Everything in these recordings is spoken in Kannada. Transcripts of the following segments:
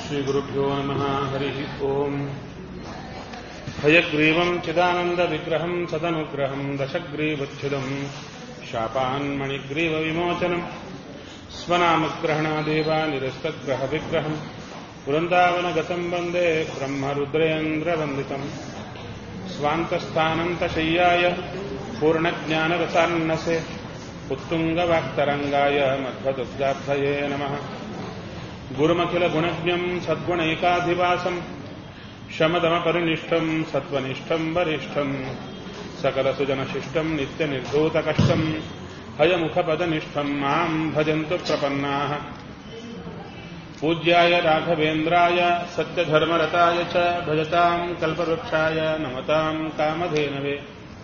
श्रीगुरुभ्यो नमः हरिः ओम् हयग्रीवम् चिदानन्दविग्रहम् सदनुग्रहम् दशग्रीवच्छिदम् शापान्मणिग्रीवविमोचनम् स्वनामग्रहणादेव निरस्तग्रहविग्रहम् वृन्दावनगतम् वन्दे ब्रह्मरुद्रेन्द्रवन्दितम् स्वान्तस्थानन्तशय्याय पूर्णज्ञानरसान्नसे उत्तुङ्गवाक्तरङ्गाय मध्वदुग्धार्थये नमः गुरुमखिलगुणज्ञम् सद्गुणैकाधिवासम् शमदमपरिनिष्ठम् सत्त्वनिष्ठम् वरिष्ठम् सकलसुजनशिष्टम् नित्यनिर्धूतकष्टम् हयमुखपदनिष्ठम् माम् भजन्तु प्रपन्नाः पूज्याय राघवेन्द्राय सत्यधर्मरताय च भजताम् कल्पवृक्षाय नमताम् कामधेनवे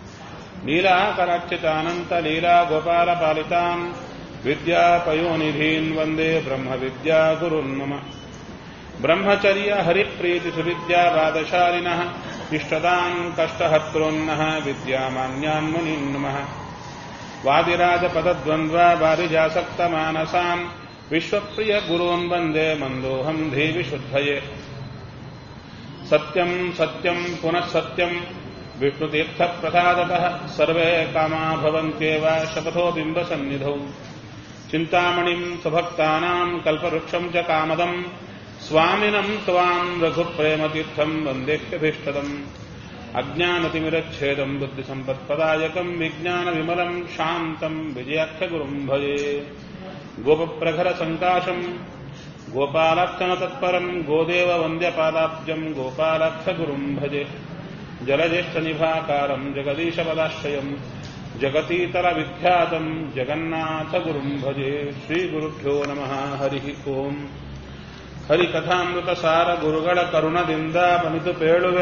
लीलाकरार्चितानन्तलीलागोपालपालितान् विद्यापयोनिधीन् वन्दे ब्रह्मविद्यागुरुन् मम ब्रह्मचर्य हरिप्रीतिसुविद्यावादशालिनः इष्टदाम् कष्टहर्तॄन्नः विद्यामान्यान् मुनीन् नमः वादिराजपदद्वन्द्वा वारिजासक्तमानसान् विश्वप्रियगुरून् वन्दे मन्दोऽहम् धीविशुद्धये सत्यम् सत्यम् पुनः सत्यम् विष्णुतीर्थप्रसादतः सर्वे कामा भवन्त्येव शपथो बिम्बसन्निधौ चिन्तामणिम् स्वभक्तानाम् कल्पवृक्षम् च कामदम् स्वामिनम् त्वाम् रघुप्रेमतीर्थम् वन्देह्यभीष्टदम् अज्ञानतिमिरच्छेदम् बुद्धिसम्पत्पदायकम् विज्ञानविमलम् शान्तम् विजयाख्यगुरुम् भजे गोपप्रखरसङ्काशम् गोपालक्षणतत्परम् गोदेववन्द्यपादाब्जम् गोपालक्षगुरुम् भजे जलज्येष्ठनिभाकारम् जगदीशपदाश्रयम् जगतीतरविख्यातम् जगन्नाथगुरुम् भजे श्रीगुरुभ्यो नमः ಹರಿः ಓಂ ಹರಿಕಥಾಮೃತಸಾರ ಗುರುಗಳ ಕರುಣದಿಂದ ಬನಿತು ಪೇಳುವೆ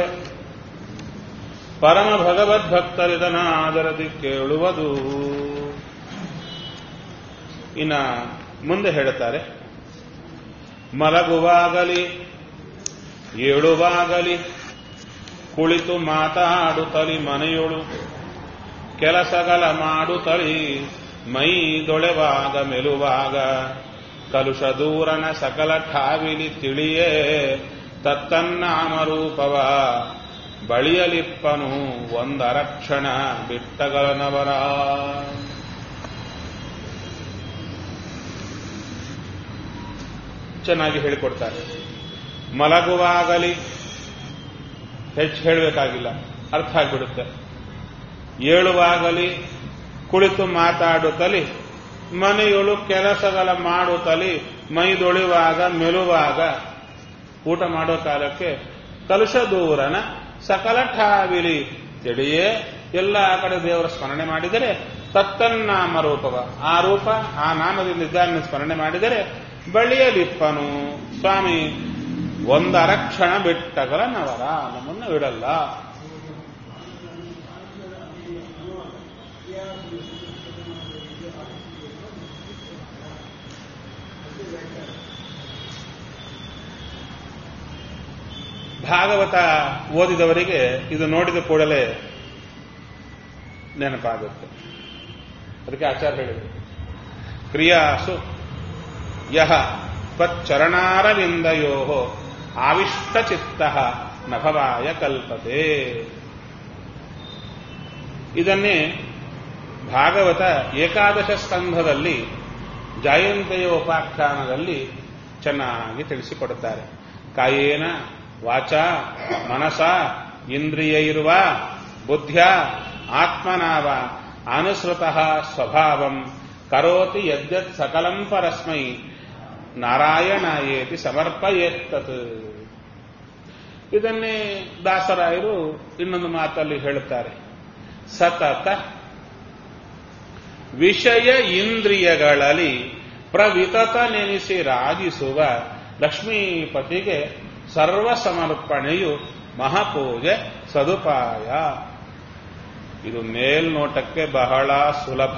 ಪರಮ ಭಗವದ್ಭಕ್ತರಿದನಾದರದಿ ಕೇಳುವುದು ಇನ್ನ ಮುಂದೆ ಹೇಳುತ್ತಾರೆ ಮಲಗುವಾಗಲಿ ಏಳುವಾಗಲಿ ಕುಳಿತು ಮಾತಾಡುತ್ತಲಿ ಮನೆಯೊಳು ಕೆಲಸಗಳ ಮಾಡುತ್ತಲಿ ಮೈ ದೊಳೆವಾಗ ಮೆಲುವಾಗ ಕಲುಷ ದೂರನ ಸಕಲ ಠಾವಿಲಿ ತಿಳಿಯೇ ತತ್ತನ್ನಾಮರೂಪವ ಬಳಿಯಲಿಪ್ಪನು ಒಂದರಕ್ಷಣ ಬಿಟ್ಟಗಲನವರ ಚೆನ್ನಾಗಿ ಹೇಳಿಕೊಡ್ತಾರೆ ಮಲಗುವಾಗಲಿ ಹೆಚ್ಚು ಹೇಳಬೇಕಾಗಿಲ್ಲ ಅರ್ಥ ಆಗಿಬಿಡುತ್ತೆ ಏಳುವಾಗಲಿ ಕುಳಿತು ಮಾತಾಡುತ್ತಲಿ ಮನೆಯೊಳು ಕೆಲಸಗಳ ಮಾಡುತ್ತಲಿ ಮೈದೊಳಿವಾಗ ಮೆಲುವಾಗ ಊಟ ಮಾಡೋ ಕಾಲಕ್ಕೆ ಕಲುಷ ದೂರನ ಸಕಲ ಠಾವಿಲಿ ತಿಳಿಯೇ ಎಲ್ಲ ಆ ಕಡೆ ದೇವರ ಸ್ಮರಣೆ ಮಾಡಿದರೆ ತತ್ತನ್ನಾಮ ರೂಪವ ಆ ರೂಪ ಆ ನಾಮದಿಂದ ಇದ್ದಾನೆ ಸ್ಮರಣೆ ಮಾಡಿದರೆ ಬಳಿಯಲಿಪ್ಪನು ಸ್ವಾಮಿ ಒಂದರಕ್ಷಣ ಬಿಟ್ಟಗಲ ನವರ ನಮ್ಮನ್ನು ಬಿಡಲ್ಲ ಭಾಗವತ ಓದಿದವರಿಗೆ ಇದು ನೋಡಿದ ಕೂಡಲೇ ನೆನಪಾಗುತ್ತೆ ಅದಕ್ಕೆ ಆಚಾರ್ಯ ಹೇಳಿದರು ಕ್ರಿಯಾಸು ಯಹ ತ್ವಚ್ಚರಣಾರವಿಂದಯೋ ಆವಿಷ್ಟಚಿತ್ತ ನಭವಾಯ ಕಲ್ಪತೆ ಇದನ್ನೇ ಭಾಗವತ ಏಕಾದಶ ಸ್ಕಂಧದಲ್ಲಿ ಜಯಂತೆಯೋಪಾಖ್ಯಾನದಲ್ಲಿ ಚೆನ್ನಾಗಿ ತಿಳಿಸಿಕೊಡುತ್ತಾರೆ ಕಾಯೇನ ವಾಚ ಮನಸ ಇಂದ್ರಿಯ ಇರುವ ಬುದ್ಧ್ಯ ಆತ್ಮನಾವ ಅನುಸೃತಃ ಸ್ವಭಾವಂ ಕರೋತಿ ಯದ್ಯತ್ ಸಕಲಂ ಪರಸ್ಮೈ ನಾರಾಯಣಾಯೇತಿ ಸಮರ್ಪಯೇತ್ತತ್ ಇದನ್ನೇ ದಾಸರಾಯರು ಇನ್ನೊಂದು ಮಾತಲ್ಲಿ ಹೇಳುತ್ತಾರೆ ಸತತ ವಿಷಯ ಇಂದ್ರಿಯಗಳಲ್ಲಿ ಪ್ರವಿತತ ನೆನೆಸಿ ರಾಜಿಸುವ ಲಕ್ಷ್ಮೀಪತಿಗೆ ಸರ್ವ ಸಮರ್ಪಣೆಯು ಮಹಾಪೂಜೆ ಸದುಪಾಯ ಇದು ಮೇಲ್ನೋಟಕ್ಕೆ ಬಹಳ ಸುಲಭ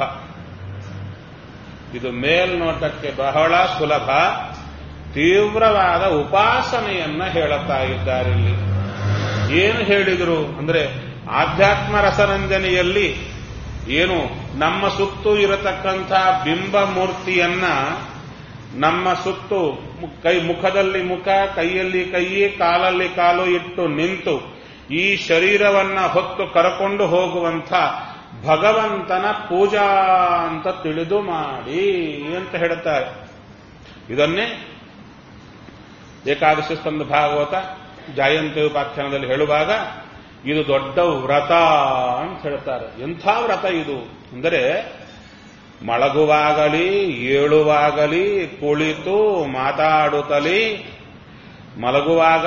ಇದು ಮೇಲ್ನೋಟಕ್ಕೆ ಬಹಳ ಸುಲಭ ತೀವ್ರವಾದ ಉಪಾಸನೆಯನ್ನ ಹೇಳುತ್ತಾ ಇದ್ದಾರೆ ಇಲ್ಲಿ ಏನು ಹೇಳಿದರು ಅಂದ್ರೆ ಆಧ್ಯಾತ್ಮ ರಸರಂಜನೆಯಲ್ಲಿ ಏನು ನಮ್ಮ ಸುತ್ತು ಇರತಕ್ಕಂಥ ಬಿಂಬ ಮೂರ್ತಿಯನ್ನ ನಮ್ಮ ಸುತ್ತು ಮು- ಕೈ ಮುಖದಲ್ಲಿ ಮುಖ ಕೈಯಲ್ಲಿ ಕೈ ಕಾಲಲ್ಲಿ ಕಾಲು ಇಟ್ಟು ನಿಂತು ಈ ಶರೀರವನ್ನ ಹೊತ್ತು ಕರಕೊಂಡು ಹೋಗುವಂಥ ಭಗವಂತನ ಪೂಜಾ ಅಂತ ತಿಳಿದು ಮಾಡಿ ಅಂತ ಹೇಳುತ್ತಾರೆ ಇದನ್ನೇ ಏಕಾದಶಿ ಸ್ಕಂದ ಭಾಗವತ ಜಾಯಂತಿ ಉಪಾಖ್ಯಾನದಲ್ಲಿ ಹೇಳುವಾಗ ಇದು ದೊಡ್ಡ ವ್ರತ ಅಂತ ಹೇಳ್ತಾರೆ ಎಂಥ ವ್ರತ ಇದು ಅಂದರೆ ಮಲಗುವಾಗಲಿ ಏಳುವಾಗಲಿ ಕುಳಿತು ಮಾತಾಡುತ್ತಲೇ ಮಲಗುವಾಗ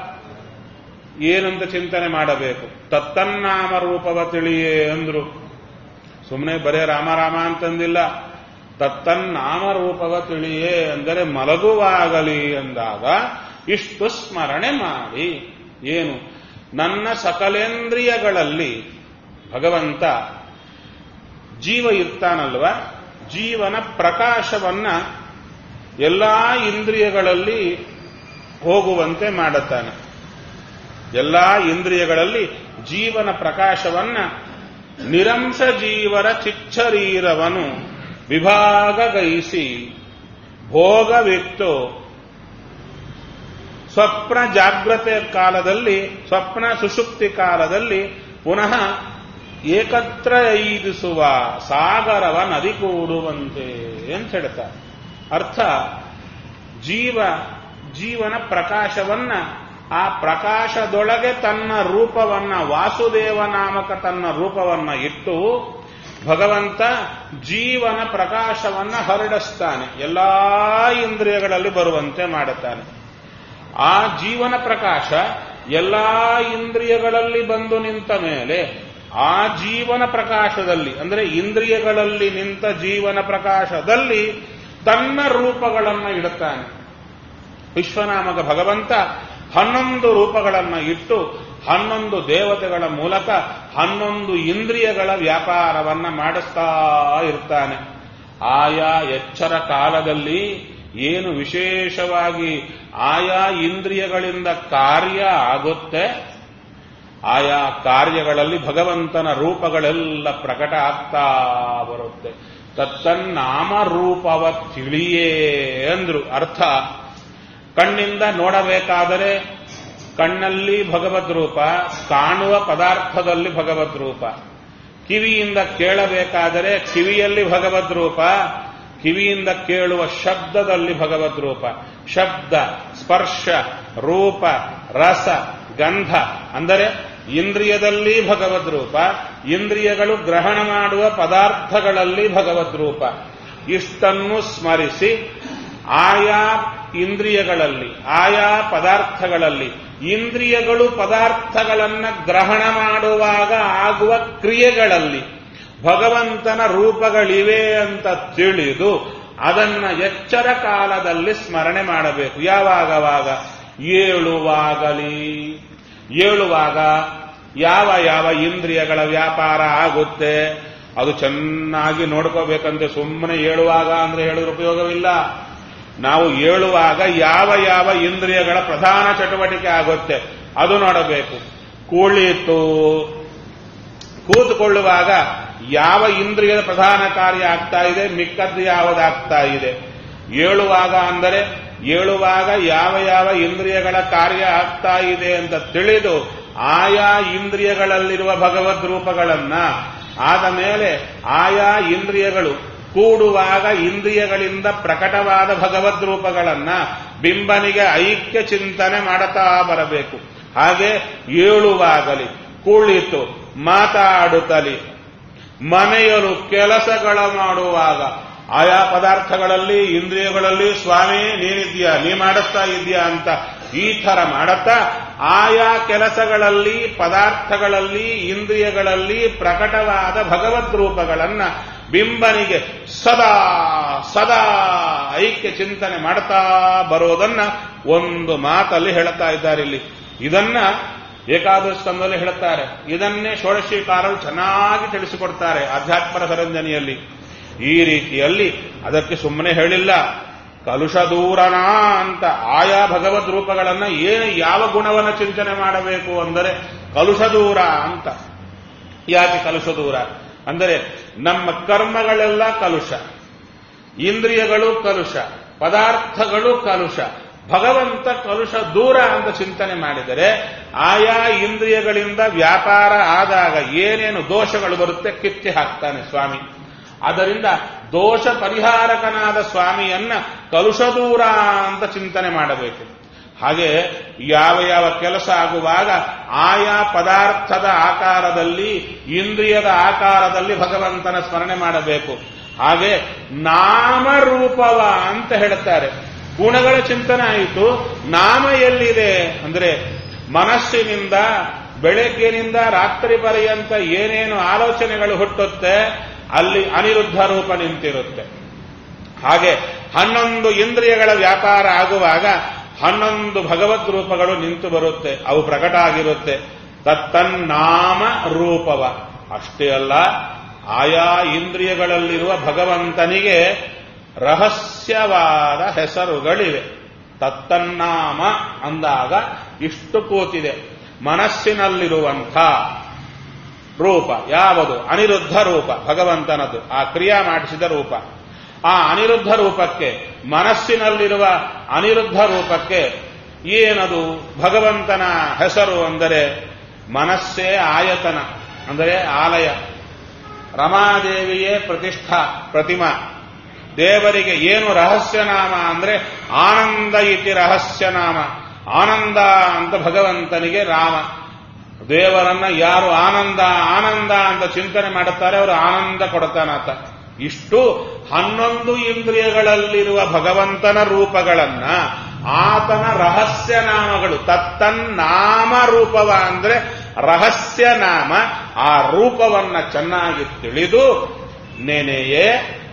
ಏನಂತ ಚಿಂತನೆ ಮಾಡಬೇಕು ತತ್ತನ್ನಾಮ ರೂಪವ ತಿಳಿಯೇ ಅಂದ್ರು ಸುಮ್ಮನೆ ಬರೇ ರಾಮ ರಾಮ ಅಂತಂದಿಲ್ಲ ತತ್ತನ್ನಾಮ ರೂಪವ ತಿಳಿಯೇ ಅಂದರೆ ಮಲಗುವಾಗಲಿ ಎಂದಾಗ ಇಷ್ಟು ಸ್ಮರಣೆ ಮಾಡಿ ಏನು ನನ್ನ ಸಕಲೇಂದ್ರಿಯಗಳಲ್ಲಿ ಭಗವಂತ ಜೀವ ಇರ್ತಾನಲ್ವ ಜೀವನ ಪ್ರಕಾಶವನ್ನ ಎಲ್ಲಾ ಇಂದ್ರಿಯಗಳಲ್ಲಿ ಹೋಗುವಂತೆ ಮಾಡುತ್ತಾನೆ ಎಲ್ಲಾ ಇಂದ್ರಿಯಗಳಲ್ಲಿ ಜೀವನ ಪ್ರಕಾಶವನ್ನ ನಿರಂಶ ಜೀವರ ಚಿಚ್ಚರೀರವನು ವಿಭಾಗಗೈಸಿ ಭೋಗವಿತ್ತು ಸ್ವಪ್ನ ಜಾಗ್ರತೆ ಕಾಲದಲ್ಲಿ ಸ್ವಪ್ನ ಸುಷುಪ್ತಿ ಕಾಲದಲ್ಲಿ ಪುನಃ ಏಕತ್ರ ಐದಿಸುವ ಸಾಗರವ ನದಿ ಕೂಡುವಂತೆ ಅಂತ ಹೇಳ್ತಾರೆ ಅರ್ಥ ಜೀವ ಜೀವನ ಪ್ರಕಾಶವನ್ನ ಆ ಪ್ರಕಾಶದೊಳಗೆ ತನ್ನ ರೂಪವನ್ನ ವಾಸುದೇವ ನಾಮಕ ತನ್ನ ರೂಪವನ್ನ ಇಟ್ಟು ಭಗವಂತ ಜೀವನ ಪ್ರಕಾಶವನ್ನ ಹರಡಿಸ್ತಾನೆ ಎಲ್ಲಾ ಇಂದ್ರಿಯಗಳಲ್ಲಿ ಬರುವಂತೆ ಮಾಡುತ್ತಾನೆ ಆ ಜೀವನ ಪ್ರಕಾಶ ಎಲ್ಲಾ ಇಂದ್ರಿಯಗಳಲ್ಲಿ ಬಂದು ನಿಂತ ಮೇಲೆ ಆ ಜೀವನ ಪ್ರಕಾಶದಲ್ಲಿ ಅಂದರೆ ಇಂದ್ರಿಯಗಳಲ್ಲಿ ನಿಂತ ಜೀವನ ಪ್ರಕಾಶದಲ್ಲಿ ತನ್ನ ರೂಪಗಳನ್ನು ಇಡುತ್ತಾನೆ ವಿಶ್ವನಾಮಕ ಭಗವಂತ ಹನ್ನೊಂದು ರೂಪಗಳನ್ನು ಇಟ್ಟು ಹನ್ನೊಂದು ದೇವತೆಗಳ ಮೂಲಕ ಹನ್ನೊಂದು ಇಂದ್ರಿಯಗಳ ವ್ಯಾಪಾರವನ್ನ ಮಾಡಿಸ್ತಾ ಇರ್ತಾನೆ ಆಯಾ ಎಚ್ಚರ ಕಾಲದಲ್ಲಿ ಏನು ವಿಶೇಷವಾಗಿ ಆಯಾ ಇಂದ್ರಿಯಗಳಿಂದ ಕಾರ್ಯ ಆಗುತ್ತೆ ಆಯಾ ಕಾರ್ಯಗಳಲ್ಲಿ ಭಗವಂತನ ರೂಪಗಳೆಲ್ಲ ಪ್ರಕಟ ಆಗ್ತಾ ಬರುತ್ತೆ ತತ್ತನ್ನಾಮ ರೂಪವ ತಿಳಿಯೇ ಅಂದ್ರು ಅರ್ಥ ಕಣ್ಣಿಂದ ನೋಡಬೇಕಾದರೆ ಕಣ್ಣಲ್ಲಿ ಭಗವದ್ ರೂಪ ಕಾಣುವ ಪದಾರ್ಥದಲ್ಲಿ ಭಗವದ್ ರೂಪ ಕಿವಿಯಿಂದ ಕೇಳಬೇಕಾದರೆ ಕಿವಿಯಲ್ಲಿ ಭಗವದ್ ರೂಪ ಕಿವಿಯಿಂದ ಕೇಳುವ ಶಬ್ದದಲ್ಲಿ ಭಗವದ್ ರೂಪ ಶಬ್ದ ಸ್ಪರ್ಶ ರೂಪ ರಸ ಗಂಧ ಅಂದರೆ ಇಂದ್ರಿಯದಲ್ಲಿ ಭಗವದ್ ರೂಪ ಇಂದ್ರಿಯಗಳು ಗ್ರಹಣ ಮಾಡುವ ಪದಾರ್ಥಗಳಲ್ಲಿ ಭಗವದ್ ರೂಪ ಇಷ್ಟನ್ನು ಸ್ಮರಿಸಿ ಆಯಾ ಇಂದ್ರಿಯಗಳಲ್ಲಿ ಆಯಾ ಪದಾರ್ಥಗಳಲ್ಲಿ ಇಂದ್ರಿಯಗಳು ಪದಾರ್ಥಗಳನ್ನ ಗ್ರಹಣ ಮಾಡುವಾಗ ಆಗುವ ಕ್ರಿಯೆಗಳಲ್ಲಿ ಭಗವಂತನ ರೂಪಗಳಿವೆ ಅಂತ ತಿಳಿದು ಅದನ್ನ ಎಚ್ಚರ ಕಾಲದಲ್ಲಿ ಸ್ಮರಣೆ ಮಾಡಬೇಕು ಯಾವಾಗವಾಗ ಏಳುವಾಗಲಿ ಏಳುವಾಗ ಯಾವ ಯಾವ ಇಂದ್ರಿಯಗಳ ವ್ಯಾಪಾರ ಆಗುತ್ತೆ ಅದು ಚೆನ್ನಾಗಿ ನೋಡ್ಕೋಬೇಕಂತೆ ಸುಮ್ಮನೆ ಏಳುವಾಗ ಅಂದ್ರೆ ಹೇಳಿದ್ರೆ ಉಪಯೋಗವಿಲ್ಲ ನಾವು ಏಳುವಾಗ ಯಾವ ಯಾವ ಇಂದ್ರಿಯಗಳ ಪ್ರಧಾನ ಚಟುವಟಿಕೆ ಆಗುತ್ತೆ ಅದು ನೋಡಬೇಕು ಕುಳಿತು ಕೂತುಕೊಳ್ಳುವಾಗ ಯಾವ ಇಂದ್ರಿಯದ ಪ್ರಧಾನ ಕಾರ್ಯ ಆಗ್ತಾ ಇದೆ ಮಿಕ್ಕದ್ದು ಯಾವುದಾಗ್ತಾ ಇದೆ ಏಳುವಾಗ ಅಂದರೆ ಏಳುವಾಗ ಯಾವ ಯಾವ ಇಂದ್ರಿಯಗಳ ಕಾರ್ಯ ಆಗ್ತಾ ಇದೆ ಅಂತ ತಿಳಿದು ಆಯಾ ಇಂದ್ರಿಯಗಳಲ್ಲಿರುವ ಭಗವದ್ ರೂಪಗಳನ್ನ ಆದ ಮೇಲೆ ಆಯಾ ಇಂದ್ರಿಯಗಳು ಕೂಡುವಾಗ ಇಂದ್ರಿಯಗಳಿಂದ ಪ್ರಕಟವಾದ ಭಗವದ್ ರೂಪಗಳನ್ನ ಬಿಂಬನಿಗೆ ಐಕ್ಯ ಚಿಂತನೆ ಮಾಡುತ್ತಾ ಬರಬೇಕು ಹಾಗೆ ಏಳುವಾಗಲಿ ಕುಳಿತು ಮಾತಾಡುತ್ತಲಿ ಮನೆಯಲು ಕೆಲಸಗಳ ಮಾಡುವಾಗ ಆಯಾ ಪದಾರ್ಥಗಳಲ್ಲಿ ಇಂದ್ರಿಯಗಳಲ್ಲಿ ಸ್ವಾಮಿ ನೀನಿದ್ಯಾ ನೀ ಮಾಡಿಸ್ತಾ ಇದೆಯಾ ಅಂತ ಈ ತರ ಮಾಡುತ್ತಾ ಆಯಾ ಕೆಲಸಗಳಲ್ಲಿ ಪದಾರ್ಥಗಳಲ್ಲಿ ಇಂದ್ರಿಯಗಳಲ್ಲಿ ಪ್ರಕಟವಾದ ಭಗವದ್ ರೂಪಗಳನ್ನ ಬಿಂಬನಿಗೆ ಸದಾ ಸದಾ ಐಕ್ಯ ಚಿಂತನೆ ಮಾಡ್ತಾ ಬರೋದನ್ನ ಒಂದು ಮಾತಲ್ಲಿ ಹೇಳ್ತಾ ಇದ್ದಾರೆ ಇಲ್ಲಿ ಇದನ್ನ ಏಕಾದಶ ಸ್ಕಂದದಲ್ಲಿ ಹೇಳುತ್ತಾರೆ ಇದನ್ನೇ ಷೋಡಶೀಕಾರರು ಚೆನ್ನಾಗಿ ತಿಳಿಸಿಕೊಡ್ತಾರೆ ಅಧ್ಯಾತ್ಮರ ಸರಂಜನೆಯಲ್ಲಿ ಈ ರೀತಿಯಲ್ಲಿ ಅದಕ್ಕೆ ಸುಮ್ಮನೆ ಹೇಳಿಲ್ಲ ಕಲುಷ ದೂರನ ಅಂತ ಆಯಾ ಭಗವದ್ ರೂಪಗಳನ್ನ ಏನು ಯಾವ ಗುಣವನ್ನು ಚಿಂತನೆ ಮಾಡಬೇಕು ಅಂದರೆ ಕಲುಷ ದೂರ ಅಂತ ಯಾಕೆ ಕಲುಷ ದೂರ ಅಂದರೆ ನಮ್ಮ ಕರ್ಮಗಳೆಲ್ಲ ಕಲುಷ ಇಂದ್ರಿಯಗಳು ಕಲುಷ ಪದಾರ್ಥಗಳು ಕಲುಷ ಭಗವಂತ ಕಲುಷ ದೂರ ಅಂತ ಚಿಂತನೆ ಮಾಡಿದರೆ ಆಯಾ ಇಂದ್ರಿಯಗಳಿಂದ ವ್ಯಾಪಾರ ಆದಾಗ ಏನೇನು ದೋಷಗಳು ಬರುತ್ತೆ ಕಿತ್ತಿ ಹಾಕ್ತಾನೆ ಸ್ವಾಮಿ ಆದ್ದರಿಂದ ದೋಷ ಪರಿಹಾರಕನಾದ ಸ್ವಾಮಿಯನ್ನ ಕಲುಷ ದೂರ ಅಂತ ಚಿಂತನೆ ಮಾಡಬೇಕು ಹಾಗೆ ಯಾವ ಯಾವ ಕೆಲಸ ಆಗುವಾಗ ಆಯಾ ಪದಾರ್ಥದ ಆಕಾರದಲ್ಲಿ ಇಂದ್ರಿಯದ ಆಕಾರದಲ್ಲಿ ಭಗವಂತನ ಸ್ಮರಣೆ ಮಾಡಬೇಕು ಹಾಗೆ ನಾಮರೂಪವ ಅಂತ ಹೇಳ್ತಾರೆ ಗುಣಗಳ ಚಿಂತನೆ ಆಯಿತು ನಾಮ ಎಲ್ಲಿದೆ ಅಂದ್ರೆ ಮನಸ್ಸಿನಿಂದ ಬೆಳಗ್ಗಿನಿಂದ ರಾತ್ರಿ ಪರ್ಯಂತ ಏನೇನು ಆಲೋಚನೆಗಳು ಹುಟ್ಟುತ್ತೆ ಅಲ್ಲಿ ಅನಿರುದ್ಧ ರೂಪ ನಿಂತಿರುತ್ತೆ ಹಾಗೆ ಹನ್ನೊಂದು ಇಂದ್ರಿಯಗಳ ವ್ಯಾಪಾರ ಆಗುವಾಗ ಹನ್ನೊಂದು ಭಗವದ್ ರೂಪಗಳು ನಿಂತು ಬರುತ್ತೆ ಅವು ಪ್ರಕಟ ಆಗಿರುತ್ತೆ ತತ್ತನ್ನಾಮ ರೂಪವ ಅಷ್ಟೇ ಅಲ್ಲ ಆಯಾ ಇಂದ್ರಿಯಗಳಲ್ಲಿರುವ ಭಗವಂತನಿಗೆ ರಹಸ್ಯವಾದ ಹೆಸರುಗಳಿವೆ ತತ್ತನ್ನಾಮ ಅಂದಾಗ ಇಷ್ಟು ಕೂತಿದೆ ಮನಸ್ಸಿನಲ್ಲಿರುವಂಥ ರೂಪ ಯಾವುದು ಅನಿರುದ್ಧ ರೂಪ ಭಗವಂತನದು ಆ ಕ್ರಿಯಾ ಮಾಡಿಸಿದ ರೂಪ ಆ ಅನಿರುದ್ಧ ರೂಪಕ್ಕೆ ಮನಸ್ಸಿನಲ್ಲಿರುವ ಅನಿರುದ್ಧ ರೂಪಕ್ಕೆ ಏನದು ಭಗವಂತನ ಹೆಸರು ಅಂದರೆ ಮನಸ್ಸೇ ಆಯತನ ಅಂದರೆ ಆಲಯ ರಮಾದೇವಿಯೇ ಪ್ರತಿಷ್ಠಾ ಪ್ರತಿಮಾ ದೇವರಿಗೆ ಏನು ರಹಸ್ಯನಾಮ ಅಂದ್ರೆ ಆನಂದ ಇತಿ ರಹಸ್ಯನಾಮ ಆನಂದ ಅಂತ ಭಗವಂತನಿಗೆ ರಾಮ ದೇವರನ್ನ ಯಾರು ಆನಂದ ಆನಂದ ಅಂತ ಚಿಂತನೆ ಮಾಡುತ್ತಾರೆ ಅವರು ಆನಂದ ಕೊಡ್ತಾನಾತ ಇಷ್ಟು ಹನ್ನೊಂದು ಇಂದ್ರಿಯಗಳಲ್ಲಿರುವ ಭಗವಂತನ ರೂಪಗಳನ್ನ ಆತನ ರಹಸ್ಯ ನಾಮಗಳು ತತ್ತನ್ನಾಮ ರೂಪವ ಅಂದ್ರೆ ರಹಸ್ಯ ನಾಮ ಆ ರೂಪವನ್ನ ಚೆನ್ನಾಗಿ ತಿಳಿದು ನೆನೆಯೇ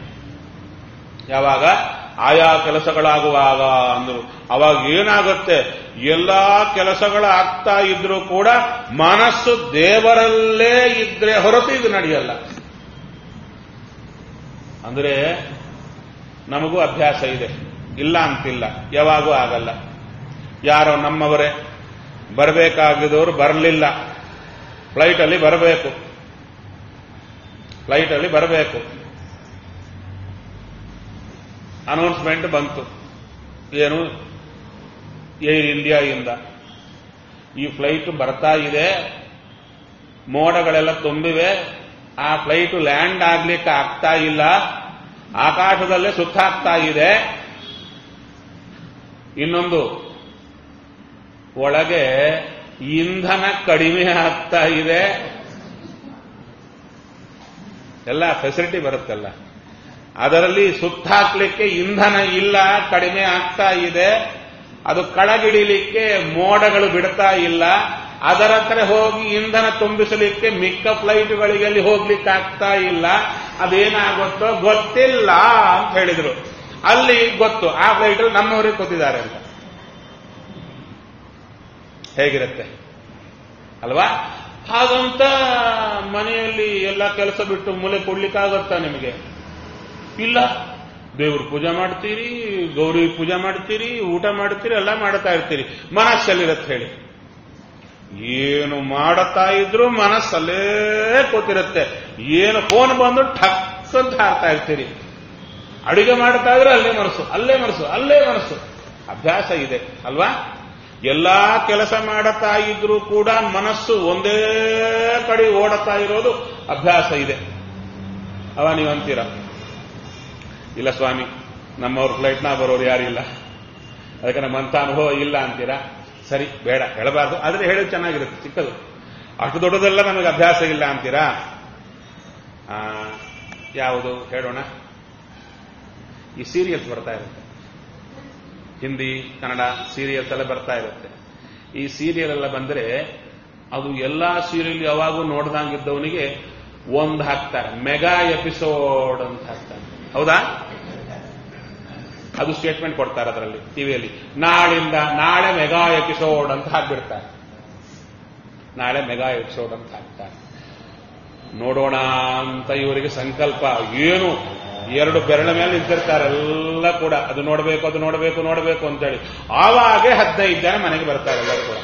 ಯಾವಾಗ ಆಯಾ ಕೆಲಸಗಳಾಗುವಾಗ ಅಂದ್ರು ಅವಾಗ ಏನಾಗುತ್ತೆ ಎಲ್ಲಾ ಕೆಲಸಗಳು ಆಗ್ತಾ ಇದ್ರೂ ಕೂಡ ಮನಸ್ಸು ದೇವರಲ್ಲೇ ಇದ್ರೆ ಹೊರತು ಇದು ನಡೆಯಲ್ಲ ಅಂದ್ರೆ ನಮಗೂ ಅಭ್ಯಾಸ ಇದೆ ಇಲ್ಲ ಅಂತಿಲ್ಲ ಯಾವಾಗೂ ಆಗಲ್ಲ ಯಾರೋ ನಮ್ಮವರೇ ಬರಬೇಕಾಗಿದ್ದವರು ಬರಲಿಲ್ಲ ಫ್ಲೈಟಲ್ಲಿ ಬರಬೇಕು ಫ್ಲೈಟಲ್ಲಿ ಬರಬೇಕು ಅನೌನ್ಸ್ಮೆಂಟ್ ಬಂತು ಏನು ಏರ್ ಇಂಡಿಯಾದಿಂದ ಈ ಫ್ಲೈಟ್ ಬರ್ತಾ ಇದೆ ಮೋಡಗಳೆಲ್ಲ ತುಂಬಿವೆ ಆ ಫ್ಲೈಟ್ ಲ್ಯಾಂಡ್ ಆಗ್ಲಿಕ್ಕೆ ಆಗ್ತಾ ಇಲ್ಲ ಆಕಾಶದಲ್ಲೇ ಸುತ್ತಾಗ್ತಾ ಇದೆ ಇನ್ನೊಂದು ಒಳಗೆ ಇಂಧನ ಕಡಿಮೆ ಆಗ್ತಾ ಇದೆ ಎಲ್ಲ ಫೆಸಿಲಿಟಿ ಬರುತ್ತಲ್ಲ ಅದರಲ್ಲಿ ಸುತ್ತಾಕ್ಲಿಕ್ಕೆ ಇಂಧನ ಇಲ್ಲ ಕಡಿಮೆ ಆಗ್ತಾ ಇದೆ ಅದು ಕಳಗಿಡಿಲಿಕ್ಕೆ ಮೋಡಗಳು ಬಿಡ್ತಾ ಇಲ್ಲ ಅದರ ಹತ್ರ ಹೋಗಿ ಇಂಧನ ತುಂಬಿಸಲಿಕ್ಕೆ ಮಿಕ್ಕ ಫ್ಲೈಟ್ಗಳಿಗೆ ಅಲ್ಲಿ ಹೋಗ್ಲಿಕ್ಕೆ ಆಗ್ತಾ ಇಲ್ಲ ಅದೇನಾಗುತ್ತೋ ಗೊತ್ತಿಲ್ಲ ಅಂತ ಹೇಳಿದ್ರು ಅಲ್ಲಿ ಗೊತ್ತು ಆ ಫ್ಲೈಟ್ ನಮ್ಮವರಿಗೆ ಕೂತಿದ್ದಾರೆ ಅಂತ ಹೇಗಿರುತ್ತೆ ಅಲ್ವಾ ಹಾಗಂತ ಮನೆಯಲ್ಲಿ ಎಲ್ಲ ಕೆಲಸ ಬಿಟ್ಟು ಮೂಲೆ ಕೊಡ್ಲಿಕ್ಕಾಗತ್ತಾ ನಿಮಗೆ ಇಲ್ಲ ದೇವ್ರ ಪೂಜೆ ಮಾಡ್ತೀರಿ ಗೌರಿ ಪೂಜೆ ಮಾಡ್ತೀರಿ ಊಟ ಮಾಡ್ತೀರಿ ಎಲ್ಲ ಮಾಡ್ತಾ ಇರ್ತೀರಿ ಮನಸ್ಸಲ್ಲಿರತ್ತೆ ಹೇಳಿ ಏನು ಮಾಡುತ್ತಾ ಇದ್ರು ಮನಸ್ಸಲ್ಲೇ ಕೂತಿರುತ್ತೆ ಏನು ಫೋನ್ ಬಂದು ಠಕ್ ಅಂತ ಹಾರ್ತಾ ಇರ್ತೀರಿ ಅಡಿಗೆ ಮಾಡ್ತಾ ಇದ್ರೆ ಅಲ್ಲೇ ಮನಸ್ಸು ಅಲ್ಲೇ ಮನಸ್ಸು ಅಲ್ಲೇ ಮನಸ್ಸು ಅಭ್ಯಾಸ ಇದೆ ಅಲ್ವಾ ಎಲ್ಲಾ ಕೆಲಸ ಮಾಡುತ್ತಾ ಇದ್ರೂ ಕೂಡ ಮನಸ್ಸು ಒಂದೇ ಕಡೆ ಓಡುತ್ತಾ ಇರೋದು ಅಭ್ಯಾಸ ಇದೆ ಅವ ನೀವು ಅಂತೀರ ಇಲ್ಲ ಸ್ವಾಮಿ ನಮ್ಮವ್ರ ಫ್ಲೈಟ್ನ ಬರೋರು ಯಾರಿಲ್ಲ ಅದಕ್ಕೆ ನಮ್ಮಂತ ಅನುಭವ ಇಲ್ಲ ಅಂತೀರಾ ಸರಿ ಬೇಡ ಹೇಳಬಾರ್ದು ಆದ್ರೆ ಹೇಳೋದು ಚೆನ್ನಾಗಿರುತ್ತೆ ಚಿಕ್ಕದು ಅಷ್ಟು ದೊಡ್ಡದೆಲ್ಲ ನಮಗೆ ಅಭ್ಯಾಸ ಇಲ್ಲ ಅಂತೀರಾ ಆ, ಯಾವುದು ಹೇಳೋಣ ಈ ಸೀರಿಯಲ್ಸ್ ಬರ್ತಾ ಇರುತ್ತೆ ಹಿಂದಿ ಕನ್ನಡ ಸೀರಿಯಲ್ಸ್ ಎಲ್ಲ ಬರ್ತಾ ಇರುತ್ತೆ ಈ ಸೀರಿಯಲ್ ಎಲ್ಲ ಬಂದ್ರೆ ಅದು ಎಲ್ಲಾ ಸೀರಿಯಲ್ ಯಾವಾಗೂ ನೋಡ್ದಂಗಿದ್ದವನಿಗೆ ಒಂದು ಹಾಕ್ತಾರೆ ಮೆಗಾ ಎಪಿಸೋಡ್ ಅಂತ ಹಾಕ್ತಾರೆ ಹೌದಾ ಅದು ಸ್ಟೇಟ್ಮೆಂಟ್ ಕೊಡ್ತಾರೆ ಅದರಲ್ಲಿ ಟಿವಿಯಲ್ಲಿ ನಾಳಿಂದ ನಾಳೆ ಮೆಗಾ ಎಪಿಸೋಡ್ ಅಂತ ಹಾಕ್ಬಿಡ್ತಾರೆ ನಾಳೆ ಮೆಗಾ ಎಪಿಸೋಡ್ ಅಂತ ಹಾಕ್ತಾರೆ ನೋಡೋಣ ಅಂತ ಇವರಿಗೆ ಸಂಕಲ್ಪ ಏನು ಎರಡು ಬೆರಳ ಮೇಲೆ ನಿಂತಿರ್ತಾರೆ ಎಲ್ಲ ಕೂಡ ಅದು ನೋಡಬೇಕು ಅದು ನೋಡಬೇಕು ನೋಡಬೇಕು ಅಂತೇಳಿ ಆವಾಗೆ ಹದಿನೈದು ಜನ ಮನೆಗೆ ಬರ್ತಾರೆ ಎಲ್ಲರೂ ಕೂಡ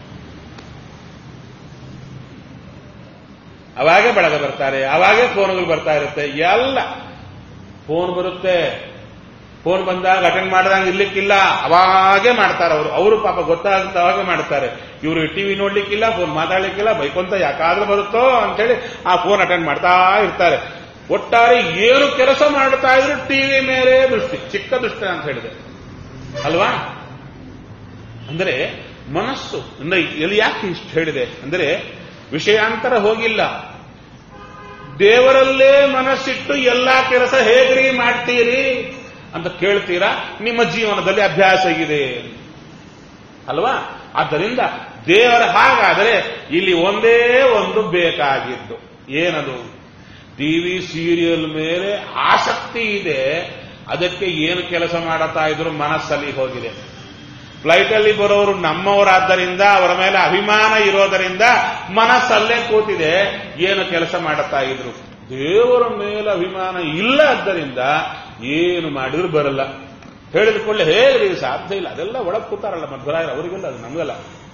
ಅವಾಗೆ ಬೆಳಗ್ಗೆ ಬರ್ತಾರೆ ಅವಾಗೆ ಫೋನ್ಗಳು ಬರ್ತಾ ಇರುತ್ತೆ ಎಲ್ಲ ಫೋನ್ ಬರುತ್ತೆ ಫೋನ್ ಬಂದಾಗ ಅಟೆಂಡ್ ಮಾಡಿದಾಗ ಇರ್ಲಿಕ್ಕಿಲ್ಲ ಅವಾಗೇ ಮಾಡ್ತಾರೆ ಅವರು ಅವರು ಪಾಪ ಗೊತ್ತಾಗುತ್ತೆ ಅವಾಗೇ ಮಾಡ್ತಾರೆ ಇವರು ಟಿವಿ ನೋಡ್ಲಿಕ್ಕಿಲ್ಲ ಫೋನ್ ಮಾತಾಡ್ಲಿಕ್ಕಿಲ್ಲ ಬೈಕೊಂತ ಯಾಕಾದ್ರೂ ಬರುತ್ತೋ ಅಂತೇಳಿ ಆ ಫೋನ್ ಅಟೆಂಡ್ ಮಾಡ್ತಾ ಇರ್ತಾರೆ ಒಟ್ಟಾರೆ ಏನು ಕೆಲಸ ಮಾಡ್ತಾ ಇದ್ರು ಟಿವಿ ಮೇಲೆ ದೃಷ್ಟಿ ಚಿಕ್ಕ ದೃಷ್ಟಿ ಅಂತ ಹೇಳಿದೆ ಅಲ್ವಾ ಅಂದರೆ ಮನಸ್ಸು ಅಂದ್ರೆ ಎಲ್ಲಿ ಯಾಕೆ ಇಷ್ಟು ಹೇಳಿದೆ ಅಂದರೆ ವಿಷಯಾಂತರ ಹೋಗಿಲ್ಲ ದೇವರಲ್ಲೇ ಮನಸ್ಸಿಟ್ಟು ಎಲ್ಲಾ ಕೆಲಸ ಹೇಗ್ರಿ ಮಾಡ್ತೀರಿ ಅಂತ ಕೇಳ್ತೀರಾ ನಿಮ್ಮ ಜೀವನದಲ್ಲಿ ಅಭ್ಯಾಸ ಇದೆ ಅಲ್ವಾ ಆದ್ದರಿಂದ ದೇವರ ಹಾಗಾದರೆ ಇಲ್ಲಿ ಒಂದೇ ಒಂದು ಬೇಕಾಗಿದ್ದು ಏನದು ಟಿವಿ ಸೀರಿಯಲ್ ಮೇಲೆ ಆಸಕ್ತಿ ಇದೆ ಅದಕ್ಕೆ ಏನು ಕೆಲಸ ಮಾಡುತ್ತಾ ಇದ್ರು ಮನಸ್ಸಲ್ಲಿ ಹೋಗಿದೆ ಫ್ಲೈಟ್ ಅಲ್ಲಿ ಬರೋರು ನಮ್ಮವರಾದ್ದರಿಂದ ಅವರ ಮೇಲೆ ಅಭಿಮಾನ ಇರೋದರಿಂದ ಮನಸ್ಸಲ್ಲೇ ಕೂತಿದೆ ಏನು ಕೆಲಸ ಮಾಡುತ್ತಾ ಇದ್ರು ದೇವರ ಮೇಲೆ ಅಭಿಮಾನ ಇಲ್ಲ ಆದ್ದರಿಂದ ಏನು ಮಾಡಿದ್ರು ಬರಲ್ಲ ಹೇಳಿದ ಕೂಡಲೇ ಹೇಳ್ರಿ ಸಾಧ್ಯ ಇಲ್ಲ ಅದೆಲ್ಲ ಒಳಗೆ ಕೂತಾರಲ್ಲ ಮಧ್ವರಾಯ ಅವರಿಗೆಲ್ಲ ಅದು ನಮಗಲ್ಲ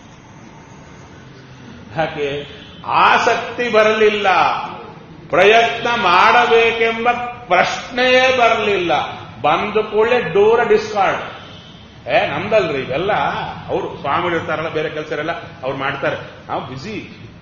ಯಾಕೆ ಆಸಕ್ತಿ ಬರಲಿಲ್ಲ ಪ್ರಯತ್ನ ಮಾಡಬೇಕೆಂಬ ಪ್ರಶ್ನೆಯೇ ಬರಲಿಲ್ಲ ಬಂದ ಕೂಡಲೇ ಡೋರ ಡಿಸ್ಕಾರ್ಡ್ ಏ ನಮ್ದಲ್ರಿ ಇವೆಲ್ಲ ಅವರು ಸ್ವಾಮಿ ಇರ್ತಾರಲ್ಲ ಬೇರೆ ಕೆಲಸ ಇರಲ್ಲ ಅವ್ರು ಮಾಡ್ತಾರೆ ನಾವು ಬಿಸಿ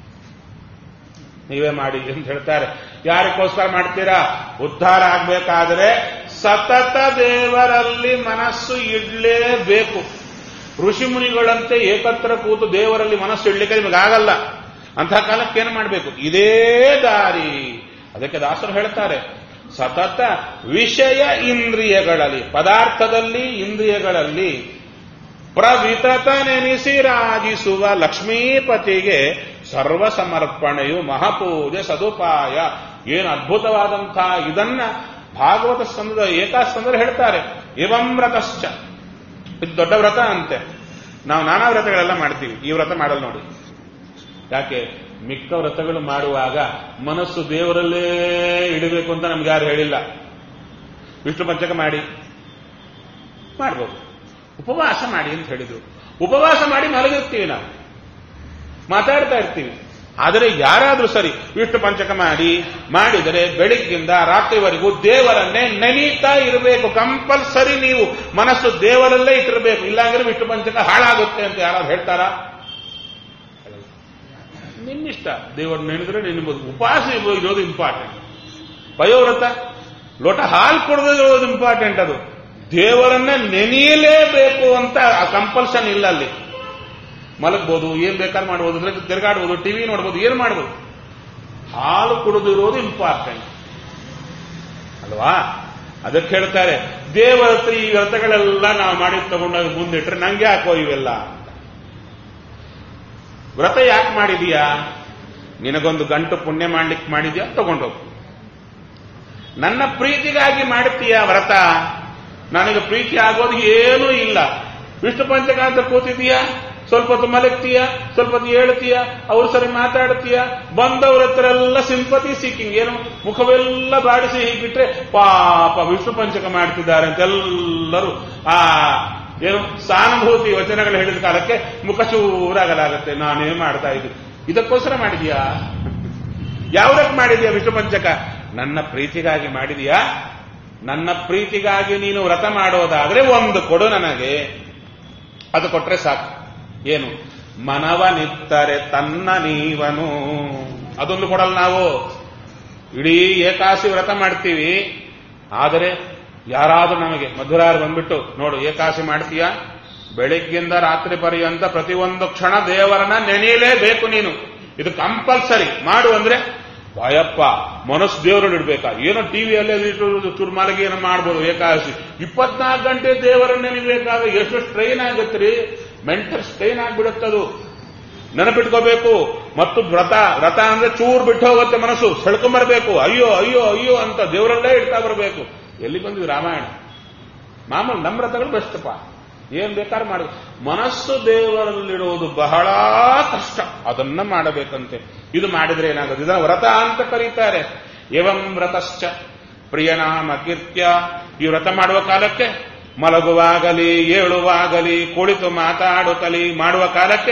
ನೀವೇ ಮಾಡಿ ಅಂತ ಹೇಳ್ತಾರೆ ಯಾರಿಗೋಸ್ಕರ ಮಾಡ್ತೀರಾ ಉದ್ಧಾರ ಆಗ್ಬೇಕಾದ್ರೆ ಸತತ ದೇವರಲ್ಲಿ ಮನಸ್ಸು ಇಡ್ಲೇಬೇಕು ಋಷಿ ಮುನಿಗಳಂತೆ ಏಕತ್ರ ಕೂತು ದೇವರಲ್ಲಿ ಮನಸ್ಸು ಇಡ್ಲಿಕ್ಕೆ ನಿಮಗಾಗಲ್ಲ ಅಂತಹ ಕಾಲಕ್ಕೆ ಏನು ಮಾಡಬೇಕು ಇದೇ ದಾರಿ ಅದಕ್ಕೆ ದಾಸರು ಹೇಳ್ತಾರೆ ಸತತ ವಿಷಯ ಇಂದ್ರಿಯಗಳಲ್ಲಿ ಪದಾರ್ಥದಲ್ಲಿ ಇಂದ್ರಿಯಗಳಲ್ಲಿ ಪ್ರವಿತತ ನೆನೆಸಿ ರಾಜಿಸುವ ಲಕ್ಷ್ಮೀಪತಿಗೆ ಸರ್ವ ಸಮರ್ಪಣೆಯು ಮಹಾಪೂಜೆ ಸದುಪಾಯ ಏನು ಅದ್ಭುತವಾದಂತಹ ಇದನ್ನ ಭಾಗವತ ಸ್ಕಂದದ ಏಕಾಸ್ಕಂದ್ರೆ ಹೇಳ್ತಾರೆ ಇವಂ ವ್ರತಶ್ಚ ಇದು ದೊಡ್ಡ ವ್ರತ ಅಂತೆ ನಾವು ನಾನಾ ವ್ರತಗಳೆಲ್ಲ ಮಾಡ್ತೀವಿ ಈ ವ್ರತ ಮಾಡಲ್ಲ ನೋಡಿ ಯಾಕೆ ಮಿಕ್ಕ ವ್ರತಗಳು ಮಾಡುವಾಗ ಮನಸ್ಸು ದೇವರಲ್ಲೇ ಇಡಬೇಕು ಅಂತ ನಮ್ಗೆ ಯಾರು ಹೇಳಿಲ್ಲ ವಿಷ್ಣು ಪಂಚಕ ಮಾಡಿ ಮಾಡ್ಬೋದು ಉಪವಾಸ ಮಾಡಿ ಅಂತ ಹೇಳಿದ್ರು ಉಪವಾಸ ಮಾಡಿ ಮಲಗಿರ್ತೀವಿ ನಾವು ಮಾತಾಡ್ತಾ ಇರ್ತೀವಿ ಆದರೆ ಯಾರಾದ್ರೂ ಸರಿ ವಿಷ್ಣು ಪಂಚಕ ಮಾಡಿ ಮಾಡಿದರೆ ಬೆಳಿಗ್ಗಿಂದ ರಾತ್ರಿವರೆಗೂ ದೇವರನ್ನೇ ನೆನೀತಾ ಇರಬೇಕು ಕಂಪಲ್ಸರಿ ನೀವು ಮನಸ್ಸು ದೇವರಲ್ಲೇ ಇಟ್ಟಿರಬೇಕು ಇಲ್ಲಾಂದ್ರೆ ವಿಷ್ಣು ಪಂಚಕ ಹಾಳಾಗುತ್ತೆ ಅಂತ ಯಾರಾದ್ರು ಹೇಳ್ತಾರಾ ನಿನ್ನಿಷ್ಟ ದೇವರು ನೆನೆದ್ರೆ ನೆನಬಹುದು ಉಪವಾಸ ಇರೋದು ಇಂಪಾರ್ಟೆಂಟ್ ಪಯೋವ್ರತ ಲೋಟ ಹಾಲು ಕೊಡೋದು ಇಂಪಾರ್ಟೆಂಟ್ ಅದು ದೇವರನ್ನ ನೆನೆಯಲೇಬೇಕು ಅಂತ ಕಂಪಲ್ಷನ್ ಇಲ್ಲ ಅಲ್ಲಿ ಮಲಗ್ಬೋದು ಏನ್ ಬೇಕಾದ್ರೆ ಮಾಡ್ಬೋದು ತಿರುಗಾಡ್ಬೋದು ಟಿವಿ ನೋಡ್ಬೋದು ಏನ್ ಮಾಡ್ಬೋದು ಹಾಲು ಕುಡಿದಿರೋದು ಇಂಪಾರ್ಟೆಂಟ್ ಅಲ್ವಾ ಅದಕ್ಕೆ ಹೇಳ್ತಾರೆ ದೇವರ ಹತ್ರ ಈ ವ್ರತಗಳೆಲ್ಲ ನಾವು ಮಾಡಿ ತಗೊಂಡಾಗ ಮುಂದಿಟ್ರೆ ನಂಗೆ ಯಾಕೋ ಇವೆಲ್ಲ ವ್ರತ ಯಾಕೆ ಮಾಡಿದೀಯಾ ನಿನಗೊಂದು ಗಂಟು ಪುಣ್ಯ ಮಾಡ್ಲಿಕ್ಕೆ ಮಾಡಿದ್ಯಾ ತಗೊಂಡೋಗು ನನ್ನ ಪ್ರೀತಿಗಾಗಿ ಮಾಡ್ತೀಯ ವ್ರತ ನನಗೆ ಪ್ರೀತಿ ಆಗೋದು ಏನೂ ಇಲ್ಲ ವಿಷ್ಣು ಪಂಚಕ ಅಂತ ಕೂತಿದೀಯಾ ಸ್ವಲ್ಪ ಹೊತ್ತು ಮಲಗ್ತೀಯ ಸ್ವಲ್ಪ ಹೊತ್ತು ಹೇಳ್ತೀಯ ಅವ್ರು ಸರಿ ಮಾತಾಡ್ತೀಯ ಬಂದವ್ರ ಹತ್ರ ಎಲ್ಲ ಸಿಂಪತಿ ಸೀಕಿಂಗ್ ಏನು ಮುಖವೆಲ್ಲ ಬಾಡಿಸಿ ಹೀಗಿಟ್ರೆ ಪಾಪ ವಿಷ್ಣು ಪಂಚಕ ಮಾಡ್ತಿದ್ದಾರೆ ಅಂತ ಎಲ್ಲರೂ ಆ ಏನು ಸಾನುಭೂತಿ ವಚನಗಳು ಹೇಳಿದ ಕಾಲಕ್ಕೆ ಮುಖ ಚೂರಾಗಲಾಗತ್ತೆ ನಾನೇ ಮಾಡ್ತಾ ಇದ್ದೀನಿ ಇದಕ್ಕೋಸ್ಕರ ಮಾಡಿದ್ಯಾ ಯಾವುದಕ್ಕೆ ಮಾಡಿದ್ಯಾ ವಿಷ್ಣು ಪಂಚಕ ನನ್ನ ಪ್ರೀತಿಗಾಗಿ ಮಾಡಿದ್ಯಾ ನನ್ನ ಪ್ರೀತಿಗಾಗಿ ನೀನು ವ್ರತ ಮಾಡೋದಾದ್ರೆ ಒಂದು ಕೊಡು ನನಗೆ ಅದು ಕೊಟ್ರೆ ಸಾಕು ಏನು ಮನವನಿತ್ತರೆ ತನ್ನ ನೀವನು ಅದೊಂದು ಕೊಡಲ್ಲ ನಾವು ಇಡೀ ಏಕಾಸಿ ವ್ರತ ಮಾಡ್ತೀವಿ ಆದರೆ ಯಾರಾದ್ರೂ ನಮಗೆ ಮಧುರಾರು ಬಂದ್ಬಿಟ್ಟು ನೋಡು ಏಕಾಸಿ ಮಾಡ್ತೀಯಾ ಬೆಳಿಗ್ಗಿಂದ ರಾತ್ರಿ ಪರ್ಯಂತ ಪ್ರತಿಯೊಂದು ಕ್ಷಣ ದೇವರನ್ನ ನೆನೆಯಲೇಬೇಕು ನೀನು ಇದು ಕಂಪಲ್ಸರಿ ಮಾಡು ಅಂದ್ರೆ ಭಯಪ್ಪ ಮನಸ್ಸು ದೇವರಲ್ಲಿ ಇಡ್ಬೇಕಾ ಏನೋ ಟಿವಿಯಲ್ಲೇ ಚುರ್ಮಾಲಿಗೆ ಏನೋ ಮಾಡ್ಬೋದು ಏಕಾದಶಿ ಇಪ್ಪತ್ನಾಲ್ಕು ಗಂಟೆ ದೇವರನ್ನ ನೆನೆಬೇಕಾಗ ಎಷ್ಟು ಸ್ಟ್ರೈನ್ ಆಗತ್ರಿ ಮೆಂಟಲ್ ಸ್ಟ್ರೈನ್ ಆಗ್ಬಿಡುತ್ತದು ನೆನಪಿಟ್ಕೋಬೇಕು ಮತ್ತು ವ್ರತ ವ್ರತ ಅಂದ್ರೆ ಚೂರ್ ಬಿಟ್ಟು ಹೋಗುತ್ತೆ ಮನಸ್ಸು ಸೆಳ್ಕೊಂಬರ್ಬೇಕು ಅಯ್ಯೋ ಅಯ್ಯೋ ಅಯ್ಯೋ ಅಂತ ದೇವರಲ್ಲೇ ಇಡ್ತಾ ಬರಬೇಕು ಎಲ್ಲಿ ಬಂದ್ವಿ ರಾಮಾಯಣ ಮಾಮೂಲು ನಮ್ಮ ವ್ರತಗಳು ಬೆಸ್ಟಪ್ಪ ಏನ್ ಬೇಕಾದ್ರೆ ಮಾಡ ಮನಸ್ಸು ದೇವರಲ್ಲಿಡುವುದು ಬಹಳ ಕಷ್ಟ ಅದನ್ನ ಮಾಡಬೇಕಂತೆ ಇದು ಮಾಡಿದ್ರೆ ಏನಾಗುತ್ತೆ ಇದನ್ನ ವ್ರತ ಅಂತ ಕರೀತಾರೆ ಏವಂ ವ್ರತಶ್ಚ ಪ್ರಿಯನಾಮ ಕೀರ್ತ್ಯ ಈ ವ್ರತ ಮಾಡುವ ಕಾಲಕ್ಕೆ ಮಲಗುವಾಗಲಿ ಏಳುವಾಗಲಿ ಕುಳಿತು ಮಾತಾಡುತ್ತಲಿ ಮಾಡುವ ಕಾಲಕ್ಕೆ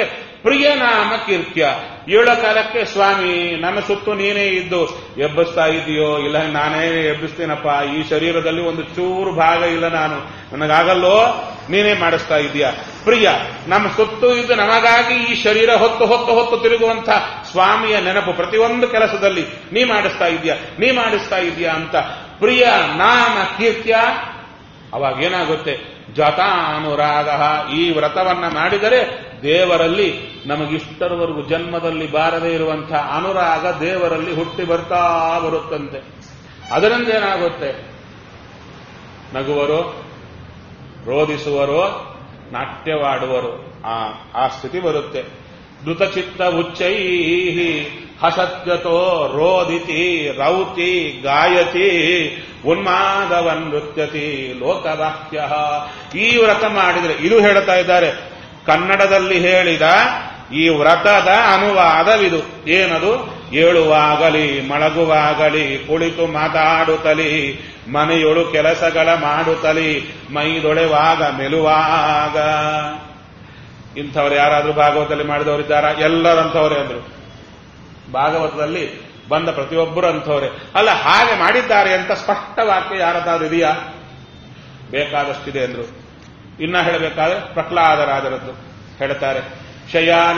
ಪ್ರಿಯ ನಾಮ ಕೀರ್ತ್ಯ ಏಳೋ ಕಾಲಕ್ಕೆ ಸ್ವಾಮಿ ನನ್ನ ಸುತ್ತು ನೀನೇ ಇದ್ದು ಎಬ್ಬಿಸ್ತಾ ಇದೆಯೋ ಇಲ್ಲ ನಾನೇ ಎಬ್ಬಿಸ್ತೀನಪ್ಪ ಈ ಶರೀರದಲ್ಲಿ ಒಂದು ಚೂರು ಭಾಗ ಇಲ್ಲ ನಾನು ನನಗಾಗಲ್ಲೋ ನೀನೇ ಮಾಡಿಸ್ತಾ ಇದೀಯ ಪ್ರಿಯ ನಮ್ಮ ಸುತ್ತು ಇದ್ದು ನಮಗಾಗಿ ಈ ಶರೀರ ಹೊತ್ತು ಹೊತ್ತು ಹೊತ್ತು ತಿರುಗುವಂತ ಸ್ವಾಮಿಯ ನೆನಪು ಪ್ರತಿಯೊಂದು ಕೆಲಸದಲ್ಲಿ ನೀ ಮಾಡಿಸ್ತಾ ಇದೀಯ ನೀ ಮಾಡಿಸ್ತಾ ಇದೀಯ ಅಂತ ಪ್ರಿಯ ನಾಮ ಕೀರ್ತ್ಯ ಅವಾಗ ಏನಾಗುತ್ತೆ ಜತಾನುರಾಗ ಈ ವ್ರತವನ್ನ ಮಾಡಿದರೆ ದೇವರಲ್ಲಿ ನಮಗಿಷ್ಟರವರೆಗೂ ಜನ್ಮದಲ್ಲಿ ಬಾರದೇ ಇರುವಂತಹ ಅನುರಾಗ ದೇವರಲ್ಲಿ ಹುಟ್ಟಿ ಬರ್ತಾ ಬರುತ್ತಂತೆ ಅದರಿಂದ ಏನಾಗುತ್ತೆ ನಗುವರು ರೋಧಿಸುವರು ನಾಟ್ಯವಾಡುವರು ಆ ಆ ಸ್ಥಿತಿ ಬರುತ್ತೆ ಧೃತಚಿತ್ತ ಉಚ್ಚೈ ಹಸತ್ಯತೋ ರೋದಿತಿ ರೌತಿ ಗಾಯತಿ ಉನ್ಮಾದವನ್ ನೃತ್ಯತಿ ಲೋಕವಾಕ್ಯ ಈ ವ್ರತ ಮಾಡಿದರೆ ಇದು ಹೇಳ್ತಾ ಇದ್ದಾರೆ ಕನ್ನಡದಲ್ಲಿ ಹೇಳಿದ ಈ ವ್ರತದ ಅನುವಾದವಿದು ಏನದು ಏಳುವಾಗಲಿ ಮಳಗುವಾಗಲಿ ಕುಳಿತು ಮಾತಾಡುತ್ತಲಿ ಮನೆಯೊಳು ಕೆಲಸಗಳ ಮಾಡುತ್ತಲಿ ಮೈದೊಳೆವಾಗ ಮೆಲುವಾಗ ಇಂಥವ್ರು ಯಾರಾದ್ರೂ ಭಾಗವತದಲ್ಲಿ ಮಾಡಿದವರಿದ್ದಾರಾ ಎಲ್ಲರಂಥವರೇ ಅಂದ್ರು ಭಾಗವತದಲ್ಲಿ ಬಂದ ಪ್ರತಿಯೊಬ್ಬರು ಅಂಥವ್ರೆ ಅಲ್ಲ ಹಾಗೆ ಮಾಡಿದ್ದಾರೆ ಅಂತ ಸ್ಪಷ್ಟ ವಾಕ್ಯ ಯಾರದಾದ್ರು ಇದೆಯಾ ಬೇಕಾದಷ್ಟಿದೆ ಅಂದ್ರು ಇನ್ನ ಹೇಳಬೇಕಾದ್ರೆ ಪ್ರಹ್ಲಾದರಾಜರದ್ದು ಹೇಳ್ತಾರೆ ಶಯಾನ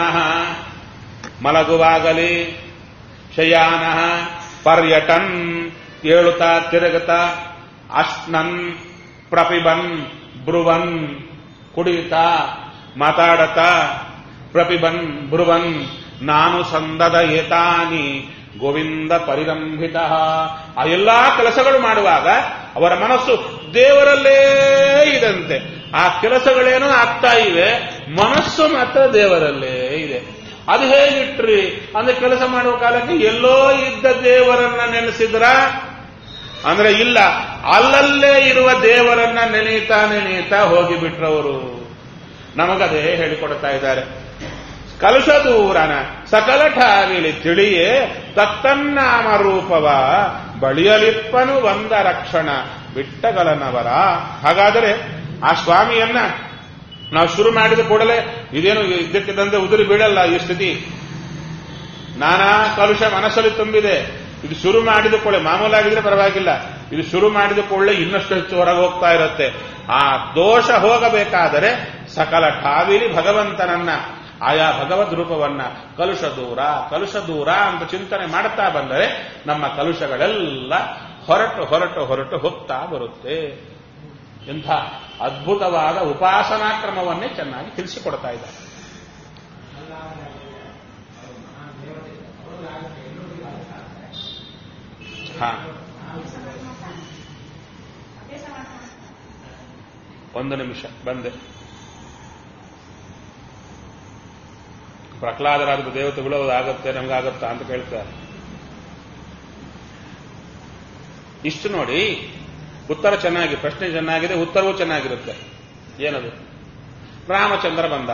ಮಲಗುವಾಗಲಿ ಶಯಾನ ಪರ್ಯಟನ್ ಏಳುತ್ತಾ ತಿರುಗುತ್ತಾ ಅಶ್ನನ್ ಪ್ರಪಿಬನ್ ಬ್ರುವನ್ ಕುಡಿತಾ ಮಾತಾಡತಾ ಪ್ರಪಿಬನ್ ಬ್ರುವನ್ ನಾನು ಸಂದದ ಏತಾನಿ ಗೋವಿಂದ ಪರಿರಂಭಿತ ಆ ಎಲ್ಲಾ ಕೆಲಸಗಳು ಮಾಡುವಾಗ ಅವರ ಮನಸ್ಸು ದೇವರಲ್ಲೇ ಇದಂತೆ ಆ ಕೆಲಸಗಳೇನೋ ಆಗ್ತಾ ಇವೆ ಮನಸ್ಸು ಮಾತ್ರ ದೇವರಲ್ಲೇ ಇದೆ ಅದು ಹೇಗಿಟ್ರಿ ಅಂದ್ರೆ ಕೆಲಸ ಮಾಡುವ ಕಾಲಕ್ಕೆ ಎಲ್ಲೋ ಇದ್ದ ದೇವರನ್ನ ನೆನೆಸಿದ್ರ ಅಂದ್ರೆ ಇಲ್ಲ ಅಲ್ಲಲ್ಲೇ ಇರುವ ದೇವರನ್ನ ನೆನೀತಾ ನೆನೀತಾ ಹೋಗಿಬಿಟ್ರವರು ನಮಗದೇ ಹೇಳಿಕೊಡ್ತಾ ಇದ್ದಾರೆ ಕಲುಷ ದೂರನ ಸಕಲ ಠಾವಿಳಿ ತಿಳಿಯೇ ತತ್ತನ್ನಾಮ ರೂಪವ ಬಳಿಯಲಿಪ್ಪನು ಒಂದ ರಕ್ಷಣ ಬಿಟ್ಟಗಲನವರ ಹಾಗಾದರೆ ಆ ಸ್ವಾಮಿಯನ್ನ ನಾವು ಶುರು ಮಾಡಿದ ಕೂಡಲೇ ಇದೇನು ಇದ್ದಕ್ಕಿದ್ದಂತೆ ಉದುರಿ ಬೀಳಲ್ಲ ಈ ಸ್ಥಿತಿ ನಾನಾ ಕಲುಷ ಮನಸ್ಸಲ್ಲಿ ತುಂಬಿದೆ ಇದು ಶುರು ಮಾಡಿದ ಕೂಡಲೇ ಮಾಮೂಲಾಗಿದ್ರೆ ಪರವಾಗಿಲ್ಲ ಇದು ಶುರು ಮಾಡಿದ ಕೂಡಲೇ ಇನ್ನಷ್ಟು ಹೆಚ್ಚು ಹೊರಗೆ ಹೋಗ್ತಾ ಇರುತ್ತೆ ಆ ದೋಷ ಹೋಗಬೇಕಾದರೆ ಸಕಲ ಠಾವಿಲಿ ಭಗವಂತನನ್ನ ಆಯಾ ಭಗವದ್ ರೂಪವನ್ನ ಕಲುಷ ದೂರ ಕಲುಷ ದೂರ ಅಂತ ಚಿಂತನೆ ಮಾಡುತ್ತಾ ಬಂದರೆ ನಮ್ಮ ಕಲುಷಗಳೆಲ್ಲ ಹೊರಟು ಹೊರಟು ಹೊರಟು ಹೋಗ್ತಾ ಬರುತ್ತೆ ಇಂಥ ಅದ್ಭುತವಾದ ಉಪಾಸನಾ ಕ್ರಮವನ್ನೇ ಚೆನ್ನಾಗಿ ತಿಳಿಸಿಕೊಡ್ತಾ ಇದ್ದಾರೆ ಹಾ ಒಂದು ನಿಮಿಷ ಬಂದೆ ಪ್ರಹ್ಲಾದರಾದ ದೇವತೆಗಳು ಅದು ಆಗತ್ತೆ ನಮಗಾಗತ್ತಾ ಅಂತ ಕೇಳ್ತಾರೆ ಇಷ್ಟು ನೋಡಿ ಉತ್ತರ ಚೆನ್ನಾಗಿ ಪ್ರಶ್ನೆ ಚೆನ್ನಾಗಿದೆ ಉತ್ತರವೂ ಚೆನ್ನಾಗಿರುತ್ತೆ ಏನದು ರಾಮಚಂದ್ರ ಬಂದ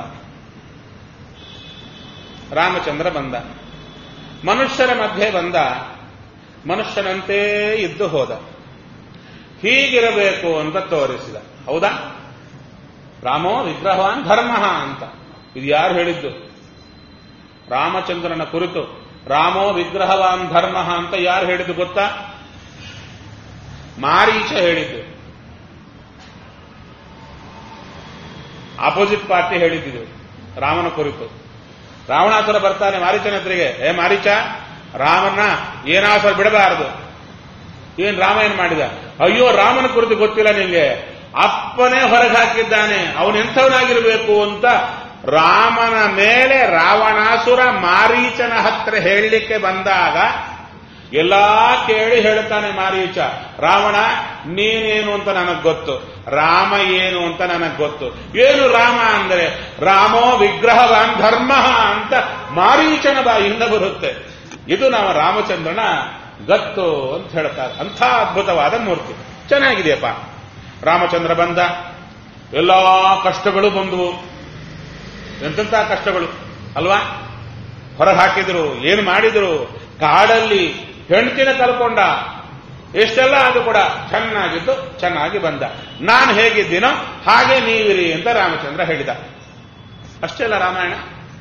ರಾಮಚಂದ್ರ ಬಂದ ಮನುಷ್ಯರ ಮಧ್ಯೆ ಬಂದ ಮನುಷ್ಯನಂತೆ ಇದ್ದು ಹೋದ ಹೀಗಿರಬೇಕು ಅಂತ ತೋರಿಸಿದ ಹೌದಾ ರಾಮೋ ವಿಗ್ರಹವಾನ್ ಧರ್ಮ ಅಂತ ಇದು ಯಾರು ಹೇಳಿದ್ದು ರಾಮಚಂದ್ರನ ಕುರಿತು ರಾಮೋ ವಿಗ್ರಹವಾನ್ ಧರ್ಮ ಅಂತ ಯಾರು ಹೇಳಿದ್ದು ಗೊತ್ತಾ ಮಾರೀಚ ಹೇಳಿದ್ದು ಆಪೋಸಿಟ್ ಪಾರ್ಟಿ ಹೇಳಿದ್ದು ರಾಮನ ಕುರಿತು ರಾವಣಾಸುರ ಬರ್ತಾನೆ ಮಾರೀಚನ ಹತ್ರಿಗೆ ಏ ಮಾರೀಚ ರಾಮನ ಏನಾಸರ ಬಿಡಬಾರದು ಏನ್ ರಾಮ ಏನ್ ಮಾಡಿದ ಅಯ್ಯೋ ರಾಮನ ಕುರಿತು ಗೊತ್ತಿಲ್ಲ ನಿಂಗೆ ಅಪ್ಪನೇ ಹೊರಗೆ ಹಾಕಿದ್ದಾನೆ ಅವನು ಎಂಥವನಾಗಿರ್ಬೇಕು ಅಂತ ರಾಮನ ಮೇಲೆ ರಾವಣಾಸುರ ಮಾರೀಚನ ಹತ್ರ ಹೇಳಲಿಕ್ಕೆ ಬಂದಾಗ ಎಲ್ಲಾ ಕೇಳಿ ಹೇಳ್ತಾನೆ ಮಾರೀಚ ರಾವಣ ನೀನೇನು ಅಂತ ನನಗ್ ಗೊತ್ತು ರಾಮ ಏನು ಅಂತ ನನಗ್ ಗೊತ್ತು ಏನು ರಾಮ ಅಂದ್ರೆ ರಾಮೋ ವಿಗ್ರಹವಾನ್ ಧರ್ಮ ಅಂತ ಮಾರೀಚನ ಬಾಯಿಂದ ಬರುತ್ತೆ ಇದು ನಾವು ರಾಮಚಂದ್ರನ ಗತ್ತು ಅಂತ ಹೇಳ್ತಾರೆ ಅಂಥ ಅದ್ಭುತವಾದ ಮೂರ್ತಿ ಚೆನ್ನಾಗಿದೆಯಪ್ಪ ರಾಮಚಂದ್ರ ಬಂದ ಎಲ್ಲಾ ಕಷ್ಟಗಳು ಬಂದವು ಎಂತೆಂಥ ಕಷ್ಟಗಳು ಅಲ್ವಾ ಹೊರಗೆ ಹಾಕಿದ್ರು ಏನು ಮಾಡಿದ್ರು ಕಾಡಲ್ಲಿ ಹೆಂಡತಿನ ಕಲ್ಕೊಂಡ ಎಷ್ಟೆಲ್ಲ ಅದು ಕೂಡ ಚೆನ್ನಾಗಿದ್ದು ಚೆನ್ನಾಗಿ ಬಂದ ನಾನು ಹೇಗಿದ್ದೀನೋ ಹಾಗೆ ನೀವಿರಿ ಅಂತ ರಾಮಚಂದ್ರ ಹೇಳಿದ ಅಷ್ಟೆಲ್ಲ ರಾಮಾಯಣ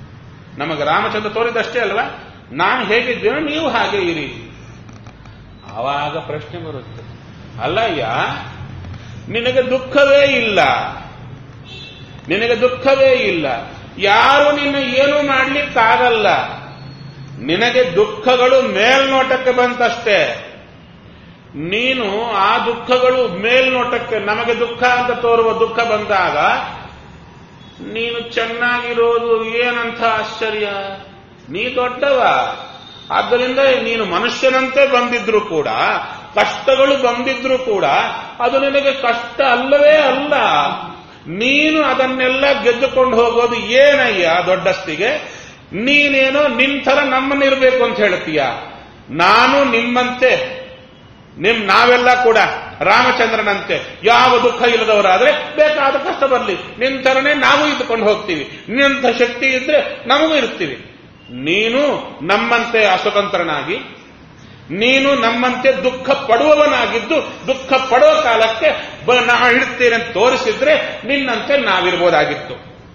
ನಮಗೆ ರಾಮಚಂದ್ರ ತೋರಿದಷ್ಟೇ ಅಲ್ವಾ ನಾನು ಹೇಗಿದ್ದೇನೋ ನೀವು ಹಾಗೆ ಇರಿ ಆವಾಗ ಪ್ರಶ್ನೆ ಬರುತ್ತೆ ಅಲ್ಲಯ್ಯ ನಿನಗೆ ದುಃಖವೇ ಇಲ್ಲ ನಿನಗೆ ದುಃಖವೇ ಇಲ್ಲ ಯಾರು ನಿನ್ನ ಏನು ಮಾಡ್ಲಿಕ್ಕಾಗಲ್ಲ ನಿನಗೆ ದುಃಖಗಳು ಮೇಲ್ನೋಟಕ್ಕೆ ಬಂತಷ್ಟೇ ನೀನು ಆ ದುಃಖಗಳು ಮೇಲ್ನೋಟಕ್ಕೆ ನಮಗೆ ದುಃಖ ಅಂತ ತೋರುವ ದುಃಖ ಬಂದಾಗ ನೀನು ಚೆನ್ನಾಗಿರೋದು ಏನಂತ ಆಶ್ಚರ್ಯ ನೀ ದೊಡ್ಡವ ಆದ್ದರಿಂದ ನೀನು ಮನುಷ್ಯನಂತೆ ಬಂದಿದ್ರು ಕೂಡ ಕಷ್ಟಗಳು ಬಂದಿದ್ರು ಕೂಡ ಅದು ನಿನಗೆ ಕಷ್ಟ ಅಲ್ಲವೇ ಅಲ್ಲ ನೀನು ಅದನ್ನೆಲ್ಲ ಗೆದ್ದುಕೊಂಡು ಹೋಗೋದು ಏನಯ್ಯ ದೊಡ್ಡಸ್ತಿಗೆ ನೀನೇನೋ ನಿನ್ ಥರ ನಮ್ಮನ್ನಿರ್ಬೇಕು ಅಂತ ಹೇಳ್ತೀಯ ನಾನು ನಿಮ್ಮಂತೆ ನಿಮ್ ನಾವೆಲ್ಲ ಕೂಡ ರಾಮಚಂದ್ರನಂತೆ ಯಾವ ದುಃಖ ಇಲ್ಲದವರಾದ್ರೆ ಬೇಕಾದ ಕಷ್ಟ ಬರಲಿ ನಿನ್ ಥರನೇ ನಾವು ಇದ್ದುಕೊಂಡು ಹೋಗ್ತೀವಿ ನಿನ್ನಂಥ ಶಕ್ತಿ ಇದ್ರೆ ನಮಗೂ ಇರ್ತೀವಿ ನೀನು ನಮ್ಮಂತೆ ಅಸ್ವತಂತ್ರನಾಗಿ ನೀನು ನಮ್ಮಂತೆ ದುಃಖ ಪಡುವವನಾಗಿದ್ದು ದುಃಖ ಪಡುವ ಕಾಲಕ್ಕೆ ಬ- ನಾ ಇಡ್ತೇನೆ ಅಂತ ತೋರಿಸಿದ್ರೆ ನಿನ್ನಂತೆ ನಾವಿರ್ಬೋದಾಗಿತ್ತು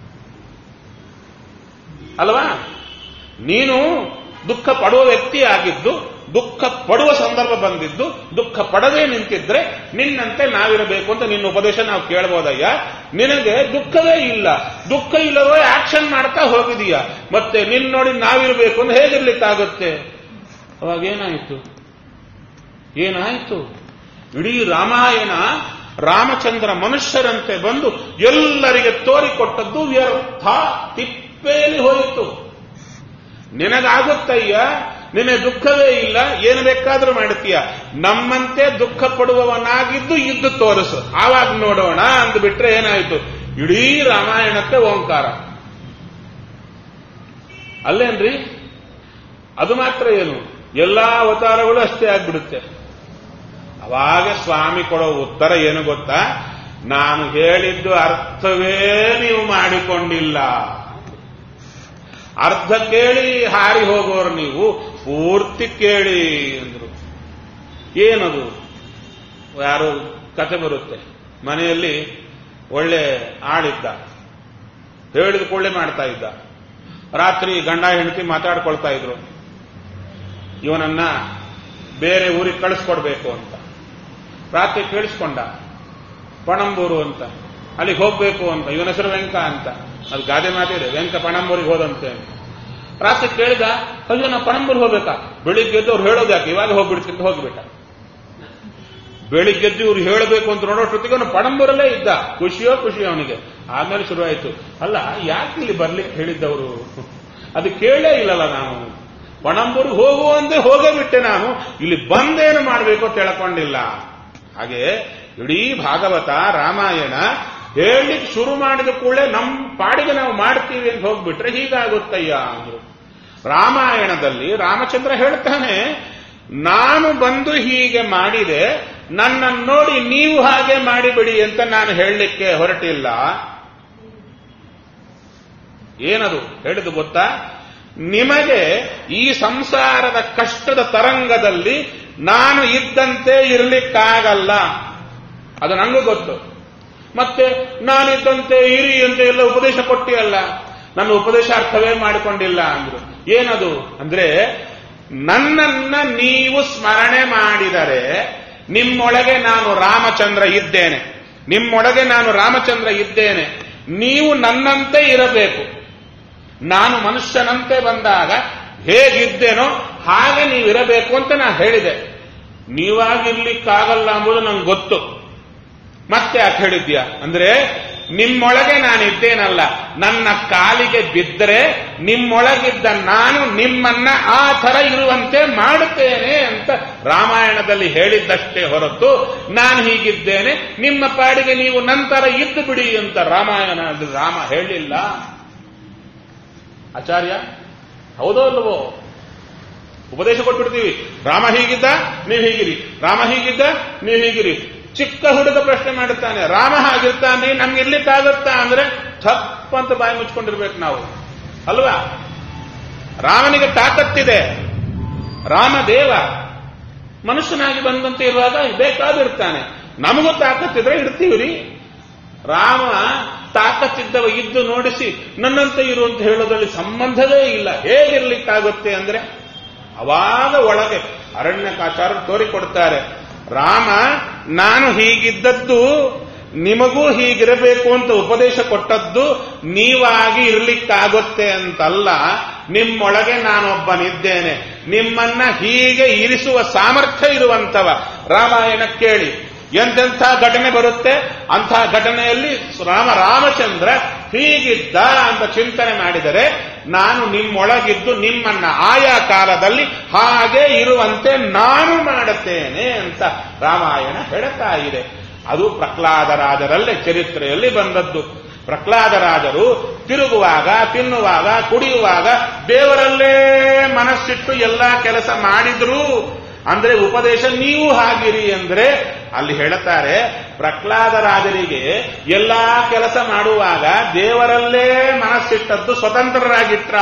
ಅಲ್ವಾ ನೀನು ದುಃಖ ಪಡುವ ವ್ಯಕ್ತಿ ಆಗಿದ್ದು ದುಃಖ ಪಡುವ ಸಂದರ್ಭ ಬಂದಿದ್ದು ದುಃಖ ಪಡದೇ ನಿಂತಿದ್ರೆ ನಿನ್ನಂತೆ ನಾವಿರಬೇಕು ಅಂತ ನಿನ್ನ ಉಪದೇಶ ನಾವು ಕೇಳ್ಬೋದಯ್ಯ ನಿನಗೆ ದುಃಖವೇ ಇಲ್ಲ ದುಃಖ ಇಲ್ಲವೋ ಆಕ್ಷನ್ ಮಾಡ್ತಾ ಹೋಗಿದೀಯ ಮತ್ತೆ ನಿನ್ ನೋಡಿ ನಾವಿರಬೇಕು ಅಂತ ಹೇಗಿರ್ಲಿಕ್ಕಾಗುತ್ತೆ ಅವಾಗ ಏನಾಯಿತು ಏನಾಯಿತು ಇಡೀ ರಾಮಾಯಣ ರಾಮಚಂದ್ರ ಮನುಷ್ಯರಂತೆ ಬಂದು ಎಲ್ಲರಿಗೆ ತೋರಿಕೊಟ್ಟದ್ದು ವ್ಯರ್ಥ ತಿಪ್ಪೇಲಿ ಹೋಯಿತು ನಿನಗಾಗುತ್ತಯ್ಯ ನಿನಗೆ ದುಃಖವೇ ಇಲ್ಲ ಏನು ಬೇಕಾದ್ರೂ ಮಾಡ್ತೀಯ ನಮ್ಮಂತೆ ದುಃಖ ಪಡುವವನಾಗಿದ್ದು ಇದ್ದು ತೋರಿಸು ಆವಾಗ ನೋಡೋಣ ಅಂದ್ಬಿಟ್ರೆ ಏನಾಯಿತು ಇಡೀ ರಾಮಾಯಣಕ್ಕೆ ಓಂಕಾರ ಅಲ್ಲೇನ್ರಿ ಅದು ಮಾತ್ರ ಏನು ಎಲ್ಲಾ ಅವತಾರಗಳು ಅಷ್ಟೇ ಆಗ್ಬಿಡುತ್ತೆ ಅವಾಗ ಸ್ವಾಮಿ ಕೊಡೋ ಉತ್ತರ ಏನು ಗೊತ್ತಾ ನಾನು ಹೇಳಿದ್ದು ಅರ್ಥವೇ ನೀವು ಮಾಡಿಕೊಂಡಿಲ್ಲ ಅರ್ಧ ಕೇಳಿ ಹಾರಿ ಹೋಗೋರು ನೀವು ಪೂರ್ತಿ ಕೇಳಿ ಅಂದ್ರು ಏನದು ಯಾರು ಕತೆ ಬರುತ್ತೆ ಮನೆಯಲ್ಲಿ ಒಳ್ಳೆ ಆಳಿದ್ದ ಹೇಳಿದ ಕೊಳ್ಳೆ ಮಾಡ್ತಾ ಇದ್ದ ರಾತ್ರಿ ಗಂಡ ಹೆಂಡತಿ ಮಾತಾಡ್ಕೊಳ್ತಾ ಇದ್ರು ಇವನನ್ನ ಬೇರೆ ಊರಿಗೆ ಕಳಿಸ್ಕೊಡ್ಬೇಕು ಅಂತ ರಾತ್ರಿ ಕೇಳಿಸ್ಕೊಂಡ ಪಣಂಬೂರು ಅಂತ ಅಲ್ಲಿಗೆ ಹೋಗ್ಬೇಕು ಅಂತ ಇವನ ಹೆಸರು ವೆಂಕ ಅಂತ ಅದು ಗಾದೆ ಮಾತಿದೆ ವೆಂಕ ಪಣಂಬೂರಿಗೆ ಹೋದಂತೆ ಅಂತ. ರಾತ್ರಿ ಕೇಳಿದ ಅಯ್ಯೋ ನಾ ಪಣಂಬೂರಿಗೆ ಹೋಗ್ಬೇಕಾ ಬೆಳಿಗ್ಗೆ ಎದ್ದು ಅವ್ರು ಹೇಳೋದು ಯಾಕೆ ಇವಾಗ ಹೋಗ್ಬಿಡ್ತೀನಿ ಅಂತ ಹೋಗ್ಬಿಟ್ಟ ಬೆಳಿಗ್ಗೆದ್ದು ಇವ್ರು ಹೇಳಬೇಕು ಅಂತ ನೋಡೋಷ್ಟೊತ್ತಿಗೆ ಅವನು ಪಣಂಬೂರಲ್ಲೇ ಇದ್ದ ಖುಷಿಯೋ ಖುಷಿ ಅವನಿಗೆ ಆಮೇಲೆ ಶುರುವಾಯಿತು ಅಲ್ಲ ಯಾಕೆ ಇಲ್ಲಿ ಬರ್ಲಿಕ್ಕೆ ಹೇಳಿದ್ದವರು ಅದು ಕೇಳೇ ಇಲ್ಲಲ್ಲ ನಾವು ಪಣಂಬೂರು ಹೋಗುವಂತೆ ಹೋಗೇ ಬಿಟ್ಟೆ ನಾನು ಇಲ್ಲಿ ಬಂದೇನು ಮಾಡಬೇಕು ತಿಳ್ಕೊಂಡಿಲ್ಲ ಹಾಗೆ ಇಡೀ ಭಾಗವತ ರಾಮಾಯಣ ಹೇಳಲಿಕ್ಕೆ ಶುರು ಮಾಡಿದ ಕೂಡಲೇ ನಮ್ಮ ಪಾಡಿಗೆ ನಾವು ಮಾಡ್ತೀವಿ ಅಂತ ಹೋಗ್ಬಿಟ್ರೆ ಹೀಗಾಗುತ್ತಯ್ಯ ಅಂದ್ರು ರಾಮಾಯಣದಲ್ಲಿ ರಾಮಚಂದ್ರ ಹೇಳ್ತಾನೆ ನಾನು ಬಂದು ಹೀಗೆ ಮಾಡಿದೆ ನನ್ನನ್ನು ನೋಡಿ ನೀವು ಹಾಗೆ ಮಾಡಿಬಿಡಿ ಅಂತ ನಾನು ಹೇಳಲಿಕ್ಕೆ ಹೊರಟಿಲ್ಲ ಏನದು ಹೇಳಿದು ಗೊತ್ತಾ ನಿಮಗೆ ಈ ಸಂಸಾರದ ಕಷ್ಟದ ತರಂಗದಲ್ಲಿ ನಾನು ಇದ್ದಂತೆ ಇರಲಿಕ್ಕಾಗಲ್ಲ ಅದು ನಂಗೂ ಗೊತ್ತು ಮತ್ತೆ ನಾನಿದ್ದಂತೆ ಇರಿ ಅಂತ ಎಲ್ಲ ಉಪದೇಶ ಕೊಟ್ಟಿಯಲ್ಲ ನನ್ನ ಉಪದೇಶ ಅರ್ಥವೇ ಮಾಡಿಕೊಂಡಿಲ್ಲ ಅಂದ್ರು ಏನದು ಅಂದ್ರೆ ನನ್ನನ್ನ ನೀವು ಸ್ಮರಣೆ ಮಾಡಿದರೆ ನಿಮ್ಮೊಳಗೆ ನಾನು ರಾಮಚಂದ್ರ ಇದ್ದೇನೆ ನಿಮ್ಮೊಳಗೆ ನಾನು ರಾಮಚಂದ್ರ ಇದ್ದೇನೆ ನೀವು ನನ್ನಂತೆ ಇರಬೇಕು ನಾನು ಮನುಷ್ಯನಂತೆ ಬಂದಾಗ ಹೇಗಿದ್ದೇನೋ ಹಾಗೆ ನೀವಿರಬೇಕು ಅಂತ ನಾನು ಹೇಳಿದೆ ನೀವಾಗಿರ್ಲಿಕ್ಕಾಗಲ್ಲ ಎಂಬುದು ನಂಗೆ ಗೊತ್ತು ಮತ್ತೆ ಯಾಕೆ ಹೇಳಿದ್ಯಾ ಅಂದ್ರೆ ನಿಮ್ಮೊಳಗೆ ನಾನಿದ್ದೇನಲ್ಲ ನನ್ನ ಕಾಲಿಗೆ ಬಿದ್ದರೆ ನಿಮ್ಮೊಳಗಿದ್ದ ನಾನು ನಿಮ್ಮನ್ನ ಆ ಥರ ಇರುವಂತೆ ಮಾಡುತ್ತೇನೆ ಅಂತ ರಾಮಾಯಣದಲ್ಲಿ ಹೇಳಿದ್ದಷ್ಟೇ ಹೊರತು ನಾನು ಹೀಗಿದ್ದೇನೆ ನಿಮ್ಮ ಪಾಡಿಗೆ ನೀವು ನಂತರ ಇದ್ದು ಬಿಡಿ ಅಂತ ರಾಮಾಯಣ ರಾಮ ಹೇಳಿಲ್ಲ ಆಚಾರ್ಯ ಹೌದೋ ಅಲ್ವೋ ಉಪದೇಶ ಕೊಟ್ಬಿಡ್ತೀವಿ ರಾಮ ಹೀಗಿದ್ದ ನೀವು ಹೀಗಿರಿ ರಾಮ ಹೀಗಿದ್ದ ನೀವು ಹೀಗಿರಿ ಚಿಕ್ಕ ಹುಡುಗ ಪ್ರಶ್ನೆ ಮಾಡುತ್ತಾನೆ ರಾಮ ಹಾಗಿರ್ತಾನೆ ನಮ್ಗೆ ಇರ್ಲಿಕ್ಕಾಗತ್ತಾ ಅಂದ್ರೆ ಥಪ್ ಅಂತ ಬಾಯಿ ಮುಚ್ಕೊಂಡಿರ್ಬೇಕು ನಾವು ಅಲ್ವಾ ರಾಮನಿಗೆ ತಾಕತ್ತಿದೆ ರಾಮ ದೇವ ಮನುಷ್ಯನಾಗಿ ಬಂದಂತೆ ಇರುವಾಗ ಬೇಕಾದಿರ್ತಾನೆ ನಮಗೂ ತಾಕತ್ತಿದ್ರೆ ಇಡ್ತೀವಿ ರೀ ರಾಮ ತಾಕತ್ತಿದ್ದವ ಇದ್ದು ನೋಡಿಸಿ ನನ್ನಂತೆ ಇರು ಅಂತ ಹೇಳೋದ್ರಲ್ಲಿ ಸಂಬಂಧವೇ ಇಲ್ಲ ಹೇಗಿರ್ಲಿಕ್ಕಾಗುತ್ತೆ ಅಂದ್ರೆ ಅವಾಗ ಒಳಗೆ ಅರಣ್ಯಕಾಚಾರ್ಯರು ತೋರಿಕೊಡ್ತಾರೆ ರಾಮ ನಾನು ಹೀಗಿದ್ದದ್ದು ನಿಮಗೂ ಹೀಗಿರಬೇಕು ಅಂತ ಉಪದೇಶ ಕೊಟ್ಟದ್ದು ನೀವಾಗಿ ಇರ್ಲಿಕ್ಕಾಗುತ್ತೆ ಅಂತಲ್ಲ ನಿಮ್ಮೊಳಗೆ ನಾನೊಬ್ಬನಿದ್ದೇನೆ ನಿಮ್ಮನ್ನ ಹೀಗೆ ಇರಿಸುವ ಸಾಮರ್ಥ್ಯ ಇರುವಂತವ ರಾಮಾಯಣ ಕೇಳಿ ಎಂತೆಂಥ ಘಟನೆ ಬರುತ್ತೆ ಅಂಥ ಘಟನೆಯಲ್ಲಿ ರಾಮ ರಾಮಚಂದ್ರ ಹೀಗಿದ್ದ ಅಂತ ಚಿಂತನೆ ಮಾಡಿದರೆ ನಾನು ನಿಮ್ಮೊಳಗಿದ್ದು ನಿಮ್ಮನ್ನ ಆಯಾ ಕಾಲದಲ್ಲಿ ಹಾಗೆ ಇರುವಂತೆ ನಾನು ಮಾಡುತ್ತೇನೆ ಅಂತ ರಾಮಾಯಣ ಹೇಳುತ್ತಾ ಇದೆ ಅದು ಪ್ರಹ್ಲಾದರಾಜರಲ್ಲೇ ಚರಿತ್ರೆಯಲ್ಲಿ ಬಂದದ್ದು ಪ್ರಹ್ಲಾದರಾಜರು ತಿರುಗುವಾಗ ತಿನ್ನುವಾಗ ಕುಡಿಯುವಾಗ ದೇವರಲ್ಲೇ ಮನಸ್ಸಿಟ್ಟು ಎಲ್ಲಾ ಕೆಲಸ ಮಾಡಿದ್ರು ಅಂದ್ರೆ ಉಪದೇಶ ನೀವು ಹಾಗಿರಿ ಅಂದ್ರೆ ಅಲ್ಲಿ ಹೇಳುತ್ತಾರೆ ಪ್ರಹ್ಲಾದರಾಜರಿಗೆ ಎಲ್ಲಾ ಕೆಲಸ ಮಾಡುವಾಗ ದೇವರಲ್ಲೇ ಮನಸ್ಸಿಟ್ಟದ್ದು ಸ್ವತಂತ್ರರಾಗಿಟ್ರ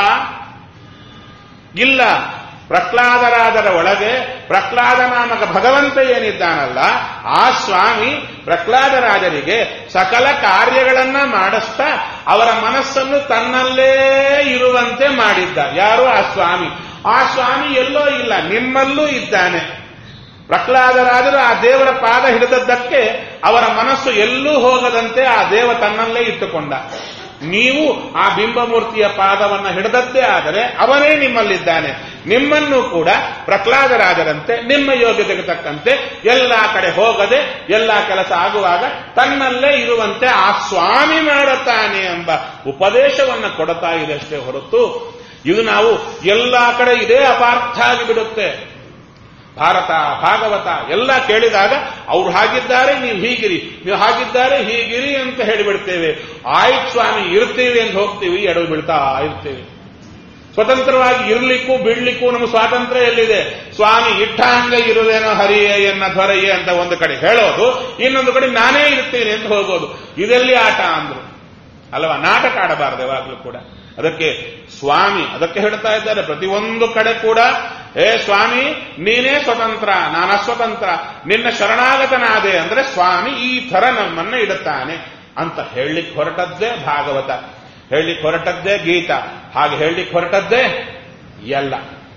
ಇಲ್ಲ ಪ್ರಹ್ಲಾದರಾದರ ಒಳಗೆ ಪ್ರಹ್ಲಾದ ನಾಮಕ ಭಗವಂತ ಏನಿದ್ದಾನಲ್ಲ ಆ ಸ್ವಾಮಿ ಪ್ರಹ್ಲಾದರಾಜರಿಗೆ ಸಕಲ ಕಾರ್ಯಗಳನ್ನ ಮಾಡಿಸ್ತಾ ಅವರ ಮನಸ್ಸನ್ನು ತನ್ನಲ್ಲೇ ಇರುವಂತೆ ಮಾಡಿದ್ದ ಯಾರು ಆ ಸ್ವಾಮಿ ಆ ಸ್ವಾಮಿ ಎಲ್ಲೋ ಇಲ್ಲ ನಿಮ್ಮಲ್ಲೂ ಇದ್ದಾನೆ ಪ್ರಹ್ಲಾದರಾಜರು ಆ ದೇವರ ಪಾದ ಹಿಡಿದದ್ದಕ್ಕೆ ಅವರ ಮನಸ್ಸು ಎಲ್ಲೂ ಹೋಗದಂತೆ ಆ ದೇವ ತನ್ನಲ್ಲೇ ಇಟ್ಟುಕೊಂಡ ನೀವು ಆ ಬಿಂಬಮೂರ್ತಿಯ ಪಾದವನ್ನ ಹಿಡಿದದ್ದೇ ಆದರೆ ಅವನೇ ನಿಮ್ಮಲ್ಲಿದ್ದಾನೆ ನಿಮ್ಮನ್ನು ಕೂಡ ಪ್ರಹ್ಲಾದರಾಜರಂತೆ ನಿಮ್ಮ ಯೋಗ್ಯತೆಗೆ ತಕ್ಕಂತೆ ಎಲ್ಲಾ ಕಡೆ ಹೋಗದೆ ಎಲ್ಲಾ ಕೆಲಸ ಆಗುವಾಗ ತನ್ನಲ್ಲೇ ಇರುವಂತೆ ಆ ಸ್ವಾಮಿ ಮಾಡುತ್ತಾನೆ ಎಂಬ ಉಪದೇಶವನ್ನು ಕೊಡ್ತಾ ಇದೆ ಅಷ್ಟೇ ಹೊರತು ಇದು ನಾವು ಎಲ್ಲಾ ಕಡೆ ಇದೇ ಅಪಾರ್ಥ ಆಗಿಬಿಡುತ್ತೆ ಭಾರತ ಭಾಗವತ ಎಲ್ಲ ಕೇಳಿದಾಗ ಅವ್ರು ಹಾಗಿದ್ದಾರೆ ನೀವು ಹೀಗಿರಿ ನೀವು ಹಾಗಿದ್ದಾರೆ ಹೀಗಿರಿ ಅಂತ ಹೇಳಿಬಿಡ್ತೇವೆ ಆಯ್ತು ಸ್ವಾಮಿ ಇರ್ತೀವಿ ಅಂತ ಹೋಗ್ತೀವಿ ಎಡವು ಬೀಳ್ತಾ ಇರ್ತೀವಿ ಸ್ವತಂತ್ರವಾಗಿ ಇರ್ಲಿಕ್ಕೂ ಬಿಡ್ಲಿಕ್ಕೂ ನಮ್ಮ ಸ್ವಾತಂತ್ರ್ಯ ಎಲ್ಲಿದೆ ಸ್ವಾಮಿ ಇಟ್ಟಾಂಗ ಇರುವೇನೋ ಹರಿಯೇ ಎನ್ನ ಧ್ವರಯೇ ಅಂತ ಒಂದು ಕಡೆ ಹೇಳೋದು ಇನ್ನೊಂದು ಕಡೆ ನಾನೇ ಇರ್ತೀನಿ ಅಂತ ಹೋಗೋದು ಇದೆಲ್ಲಿ ಆಟ ಅಂದ್ರು ಅಲ್ವಾ ನಾಟಕ ಆಡಬಾರದು ಯಾವಾಗಲೂ ಕೂಡ ಅದಕ್ಕೆ ಸ್ವಾಮಿ ಅದಕ್ಕೆ ಹೇಳ್ತಾ ಇದ್ದಾರೆ ಪ್ರತಿಯೊಂದು ಕಡೆ ಕೂಡ ಏ ಸ್ವಾಮಿ ನೀನೇ ಸ್ವತಂತ್ರ ನಾನು ಅಸ್ವತಂತ್ರ ನಿನ್ನ ಶರಣಾಗತನಾದೆ ಅಂದ್ರೆ ಸ್ವಾಮಿ ಈ ಥರ ನಮ್ಮನ್ನ ಇಡುತ್ತಾನೆ ಅಂತ ಹೇಳಲಿಕ್ಕೆ ಹೊರಟದ್ದೇ ಭಾಗವತ ಹೇಳಲಿಕ್ಕೆ ಹೊರಟದ್ದೇ ಗೀತ ಹಾಗೆ ಹೇಳಲಿಕ್ಕೆ ಹೊರಟದ್ದೇ ಎಲ್ಲ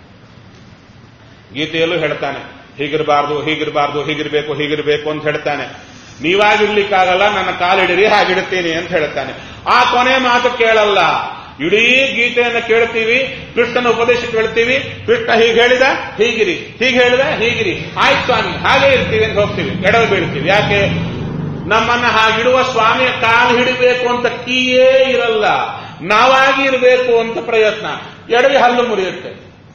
ಗೀತೆಯಲ್ಲೂ ಹೇಳ್ತಾನೆ ಹೀಗಿರಬಾರ್ದು ಹೀಗಿರಬಾರ್ದು ಹೀಗಿರಬೇಕು ಹೀಗಿರಬೇಕು ಅಂತ ಹೇಳ್ತಾನೆ ನೀವಾಗಿರ್ಲಿಕ್ಕಾಗಲ್ಲ ನನ್ನ ಕಾಲಿಡಿರಿ ಹಾಗಿಡುತ್ತೀನಿ ಅಂತ ಹೇಳ್ತಾನೆ ಆ ಕೊನೆ ಮಾತು ಕೇಳಲ್ಲ ಇಡೀ ಗೀತೆಯನ್ನು ಕೇಳ್ತೀವಿ ಕೃಷ್ಣನ ಉಪದೇಶ ಕೇಳ್ತೀವಿ ಕೃಷ್ಣ ಹೀಗೆ ಹೇಳಿದ ಹೀಗಿರಿ ಹೀಗೆ ಹೇಳಿದ ಹೀಗಿರಿ ಆಯ್ತು ಸ್ವಾಮಿ ಹಾಗೆ ಇರ್ತೀವಿ ಅಂತ ಹೋಗ್ತೀವಿ ಎಡವು ಬೀಳ್ತೀವಿ ಯಾಕೆ ನಮ್ಮನ್ನ ಹಾಗಿಡುವ ಸ್ವಾಮಿಯ ಕಾಲು ಹಿಡಿಬೇಕು ಅಂತ ಕೀಯೇ ಇರಲ್ಲ ನಾವಾಗಿ ಇರಬೇಕು ಅಂತ ಪ್ರಯತ್ನ ಎಡವಿ ಹಲ್ಲು ಮುರಿಯುತ್ತೆ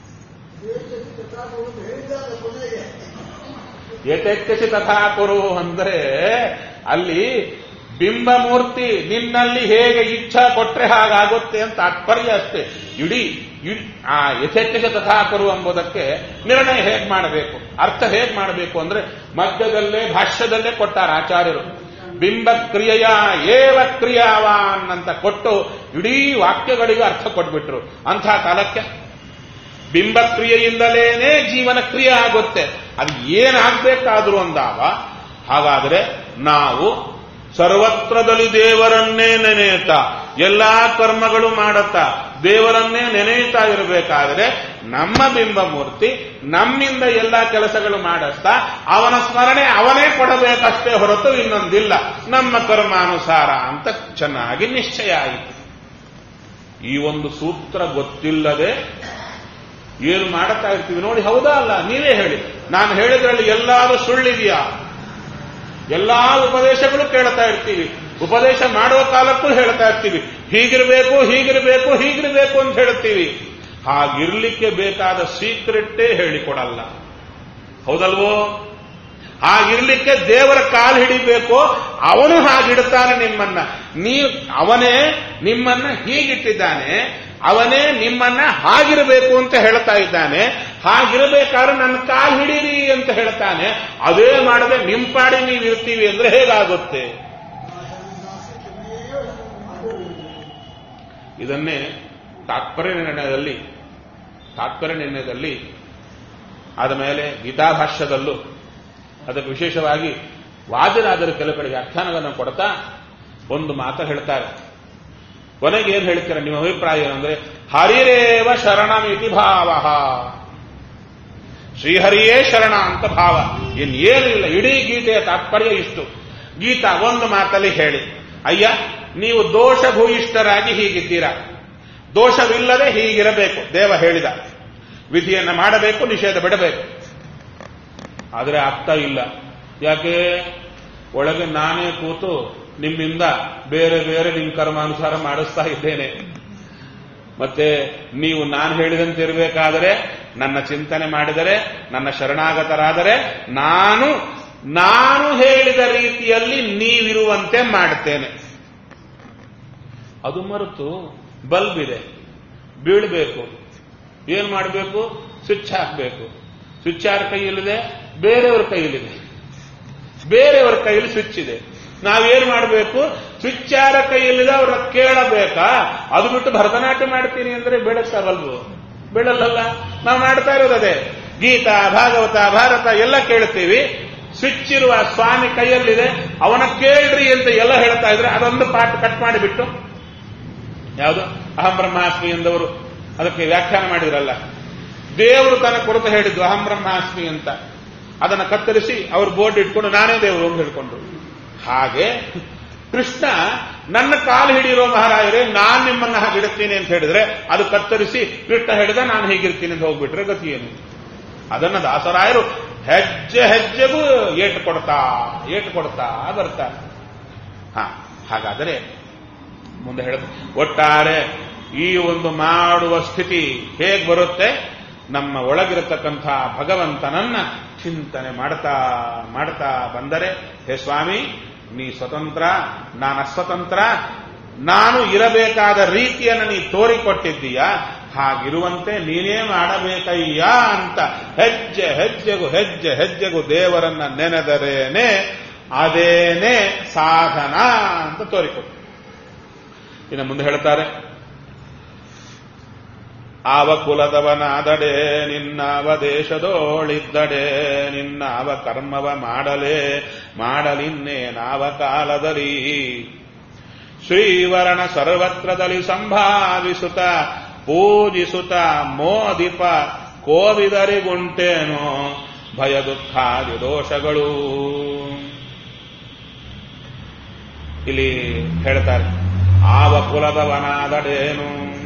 ಏತೆಚ್ಚಿ ತಥಾ ಕುರು ಅಂದ್ರೆ ಅಲ್ಲಿ ಬಿಂಬಮೂರ್ತಿ ನಿನ್ನಲ್ಲಿ ಹೇಗೆ ಇಚ್ಛಾ ಕೊಟ್ರೆ ಹಾಗಾಗುತ್ತೆ ಅಂತ ತಾತ್ಪರ್ಯ ಅಷ್ಟೇ ಇಡೀ ಆ ಯಥೇಚ್ಛ ತಥಾ ಕುರು ಎಂಬುದಕ್ಕೆ ನಿರ್ಣಯ ಹೇಗೆ ಮಾಡಬೇಕು ಅರ್ಥ ಹೇಗೆ ಮಾಡಬೇಕು ಅಂದ್ರೆ ಮಧ್ಯದಲ್ಲೇ ಭಾಷ್ಯದಲ್ಲೇ ಕೊಟ್ಟಾರ ಆಚಾರ್ಯರು ಬಿಂಬ ಕ್ರಿಯೆಯ ಏವ ಕ್ರಿಯಾವಾನ್ ಅಂತ ಕೊಟ್ಟು ಇಡೀ ವಾಕ್ಯಗಳಿಗೂ ಅರ್ಥ ಕೊಟ್ಬಿಟ್ರು ಅಂಥ ಕಾಲಕ್ಕೆ ಬಿಂಬ ಕ್ರಿಯೆಯಿಂದಲೇನೆ ಜೀವನ ಕ್ರಿಯೆ ಆಗುತ್ತೆ ಅದು ಏನಾಗಬೇಕಾದ್ರೂ ಅಂದಾಗ ಹಾಗಾದ್ರೆ ನಾವು ಸರ್ವತ್ರದಲ್ಲಿ ದೇವರನ್ನೇ ನೆನೆಯುತ್ತಾ ಎಲ್ಲಾ ಕರ್ಮಗಳು ಮಾಡುತ್ತಾ ದೇವರನ್ನೇ ನೆನೆಯುತ್ತಾ ಇರಬೇಕಾದ್ರೆ ನಮ್ಮ ಬಿಂಬಮೂರ್ತಿ ನಮ್ಮಿಂದ ಎಲ್ಲಾ ಕೆಲಸಗಳು ಮಾಡಿಸ್ತಾ ಅವನ ಸ್ಮರಣೆ ಅವನೇ ಕೊಡಬೇಕಷ್ಟೇ ಹೊರತು ಇನ್ನೊಂದಿಲ್ಲ ನಮ್ಮ ಕರ್ಮಾನುಸಾರ ಅಂತ ಚೆನ್ನಾಗಿ ನಿಶ್ಚಯ ಆಯಿತು ಈ ಒಂದು ಸೂತ್ರ ಗೊತ್ತಿಲ್ಲದೆ ಏನು ಮಾಡುತ್ತಾ ಇರ್ತೀವಿ ನೋಡಿ ಹೌದಾ ಅಲ್ಲ ನೀವೇ ಹೇಳಿ ನಾನು ಹೇಳಿದ್ರಲ್ಲಿ ಎಲ್ಲಾರು ಸುಳ್ಳಿದೆಯಾ ಎಲ್ಲಾ ಉಪದೇಶಗಳು ಕೇಳ್ತಾ ಇರ್ತೀವಿ ಉಪದೇಶ ಮಾಡುವ ಕಾಲಕ್ಕೂ ಹೇಳ್ತಾ ಇರ್ತೀವಿ ಹೀಗಿರಬೇಕು ಹೀಗಿರಬೇಕು ಹೀಗಿರಬೇಕು ಅಂತ ಹೇಳ್ತೀವಿ ಹಾಗಿರ್ಲಿಕ್ಕೆ ಬೇಕಾದ ಸೀಕ್ರೆಟ್ಟೇ ಹೇಳಿಕೊಡಲ್ಲ ಹೌದಲ್ವೋ ಹಾಗಿರ್ಲಿಕ್ಕೆ ದೇವರ ಕಾಲು ಹಿಡಿಬೇಕು ಅವನು ಹಾಗಿಡ್ತಾನೆ ನಿಮ್ಮನ್ನ ನೀವು ಅವನೇ ನಿಮ್ಮನ್ನ ಹೀಗಿಟ್ಟಿದ್ದಾನೆ ಅವನೇ ನಿಮ್ಮನ್ನ ಹಾಗಿರಬೇಕು ಅಂತ ಹೇಳ್ತಾ ಇದ್ದಾನೆ ಹಾಗಿರಬೇಕಾದ್ರೆ ನನ್ನ ಕಾಲು ಹಿಡೀರಿ ಅಂತ ಹೇಳ್ತಾನೆ ಅದೇ ಮಾಡದೆ ನಿಂಪಾಡಿ ನೀವು ಇರ್ತೀವಿ ಅಂದ್ರೆ ಹೇಗಾಗುತ್ತೆ ಇದನ್ನೇ ತಾತ್ಪರ್ಯ ನಿರ್ಣಯದಲ್ಲಿ ತಾತ್ಪರ್ಯ ನಿರ್ಣಯದಲ್ಲಿ ಆದ ಮೇಲೆ ಗೀತಾಭಾಷ್ಯದಲ್ಲೂ ಅದಕ್ಕೆ ವಿಶೇಷವಾಗಿ ವಾದಿರಾದರು ಕೆಲವು ಕಡೆ ವ್ಯಾಖ್ಯಾನಗಳನ್ನು ಕೊಡ್ತಾ ಒಂದು ಮಾತು ಹೇಳ್ತಾರೆ ಕೊನೆಗೆ ಏನ್ ಹೇಳ್ತೀರ ನಿಮ್ಮ ಅಭಿಪ್ರಾಯ ಏನಂದ್ರೆ ಹರಿರೇವ ಶರಣಮಿತಿ ಭಾವ ಶ್ರೀಹರಿಯೇ ಶರಣ ಅಂತ ಭಾವ ಇನ್ನೇನು ಇಲ್ಲ ಇಡೀ ಗೀತೆಯ ತಾತ್ಪರ್ಯ ಇಷ್ಟು ಗೀತಾ ಒಂದು ಮಾತಲ್ಲಿ ಹೇಳಿ ಅಯ್ಯ ನೀವು ದೋಷಭೂಯಿಷ್ಠರಾಗಿ ಹೀಗಿದ್ದೀರಾ ದೋಷವಿಲ್ಲದೆ ಹೀಗಿರಬೇಕು ದೇವ ಹೇಳಿದ ವಿಧಿಯನ್ನು ಮಾಡಬೇಕು ನಿಷೇಧ ಬಿಡಬೇಕು ಆದರೆ ಆಗ್ತಾ ಇಲ್ಲ ಯಾಕೆ ಒಳಗೆ ನಾನೇ ಕೂತು ನಿಮ್ಮಿಂದ ಬೇರೆ ಬೇರೆ ನಿಮ್ಮ ಕರ್ಮಾನುಸಾರ ಮಾಡಿಸ್ತಾ ಇದ್ದೇನೆ ಮತ್ತೆ ನೀವು ನಾನು ಹೇಳಿದಂತೆ ಇರಬೇಕಾದರೆ ನನ್ನ ಚಿಂತನೆ ಮಾಡಿದರೆ ನನ್ನ ಶರಣಾಗತರಾದರೆ ನಾನು ನಾನು ಹೇಳಿದ ರೀತಿಯಲ್ಲಿ ನೀವಿರುವಂತೆ ಮಾಡುತ್ತೇನೆ ಅದು ಮರೆತು ಬಲ್ಬ್ ಇದೆ ಬೀಳಬೇಕು ಏನ್ ಮಾಡಬೇಕು ಸ್ವಿಚ್ ಹಾಕಬೇಕು ಸ್ವಿಚ್ ಯಾರ ಕೈಯಲ್ಲಿದೆ ಬೇರೆಯವ್ರ ಕೈಯಲ್ಲಿದೆ ಬೇರೆಯವರ ಕೈಯಲ್ಲಿ ಸ್ವಿಚ್ ಇದೆ ನಾವೇನ್ ಮಾಡಬೇಕು ಸ್ವಿಚ್ ಯಾರ ಕೈಯಲ್ಲಿದೆ ಅವ್ರ ಕೇಳಬೇಕಾ ಅದು ಬಿಟ್ಟು ಭರತನಾಟ್ಯ ಮಾಡ್ತೀನಿ ಅಂದ್ರೆ ಬೇಡಕ್ಕಾಗಲ್ವು ಬೇಡಲ್ಲಲ್ಲ ನಾವು ಮಾಡ್ತಾ ಇರೋದು ಅದೇ ಗೀತಾ ಭಾಗವತ ಭಾರತ ಎಲ್ಲ ಕೇಳ್ತೀವಿ ಸ್ವಿಚ್ ಇರುವ ಸ್ವಾಮಿ ಕೈಯಲ್ಲಿದೆ ಅವನ ಕೇಳ್ರಿ ಅಂತ ಎಲ್ಲ ಹೇಳ್ತಾ ಇದ್ರೆ ಅದೊಂದು ಪಾಠ ಕಟ್ ಮಾಡಿಬಿಟ್ಟು ಯಾವುದು ಅಹಂ ಬ್ರಹ್ಮಾಸ್ಮಿ ಎಂದವರು ಅದಕ್ಕೆ ವ್ಯಾಖ್ಯಾನ ಮಾಡಿದ್ರಲ್ಲ ದೇವರು ತನ್ನ ಕುರಿತು ಹೇಳಿದ್ದು ಅಹಂ ಬ್ರಹ್ಮಾಸ್ಮಿ ಅಂತ ಅದನ್ನು ಕತ್ತರಿಸಿ ಅವರು ಬೋರ್ಡ್ ಇಟ್ಕೊಂಡು ನಾನೇ ದೇವರು ಅಂತ ಹೇಳ್ಕೊಂಡ್ರು ಹಾಗೆ ಕೃಷ್ಣ ನನ್ನ ಕಾಲು ಹಿಡಿಯಿರೋ ಮಹಾರಾಜರೇ ನಾನ್ ನಿಮ್ಮನ್ನ ಹಿಡುತ್ತೀನಿ ಅಂತ ಹೇಳಿದ್ರೆ ಅದು ಕತ್ತರಿಸಿ ಕೃಷ್ಣ ಹೇಳಿದ ನಾನು ಹೀಗಿರ್ತೀನಿ ಅಂತ ಹೋಗ್ಬಿಟ್ರೆ ಗತಿ ಏನು ಅದನ್ನ ದಾಸರಾಯರು ಹೆಜ್ಜೆ ಹೆಜ್ಜೆಗೂ ಏಟು ಕೊಡ್ತಾ ಏಟು ಕೊಡ್ತಾ ಬರ್ತಾರೆ ಹಾ ಹಾಗಾದರೆ ಮುಂದೆ ಹೇಳಿದ್ರು ಒಟ್ಟಾರೆ ಈ ಒಂದು ಮಾಡುವ ಸ್ಥಿತಿ ಹೇಗೆ ಬರುತ್ತೆ ನಮ್ಮ ಒಳಗಿರತಕ್ಕಂಥ ಭಗವಂತನನ್ನ ಚಿಂತನೆ ಮಾಡ್ತಾ ಮಾಡ್ತಾ ಬಂದರೆ ಹೇ ಸ್ವಾಮಿ ನೀ ಸ್ವತಂತ್ರ ನಾನು ಅಸ್ವತಂತ್ರ ನಾನು ಇರಬೇಕಾದ ರೀತಿಯನ್ನು ನೀ ತೋರಿಕೊಟ್ಟಿದ್ದೀಯ ಹಾಗಿರುವಂತೆ ನೀನೇ ಮಾಡಬೇಕಯ್ಯ ಅಂತ ಹೆಜ್ಜೆ ಹೆಜ್ಜೆಗೂ ಹೆಜ್ಜೆ ಹೆಜ್ಜೆಗೂ ದೇವರನ್ನ ನೆನೆದರೇನೆ ಅದೇನೇ ಸಾಧನ ಅಂತ ತೋರಿಕೊಟ್ಟು ಇನ್ನು ಮುಂದೆ ಹೇಳ್ತಾರೆ ಆವ ಕುಲದವನಾದಡೆ ನಿನ್ನವ ದೇಶದೋಳಿದ್ದಡೆ ನಿನ್ನವ ಕರ್ಮವ ಮಾಡಲೇ ಮಾಡಲಿನ್ನೇನಾವ ಕಾಲದಲ್ಲಿ ಶ್ರೀವರಣ ಸರ್ವತ್ರದಲ್ಲಿ ಸಂಭಾವಿಸುತ್ತ ಪೂಜಿಸುತ್ತ ಮೋದಿಪ ಕೋವಿದರಿಗುಂಟೇನೋ ಭಯ ದುಃಖಾದಿ ದೋಷಗಳು ಇಲ್ಲಿ ಹೇಳ್ತಾರೆ ಆವ ಕುಲದವನಾದಡೇನು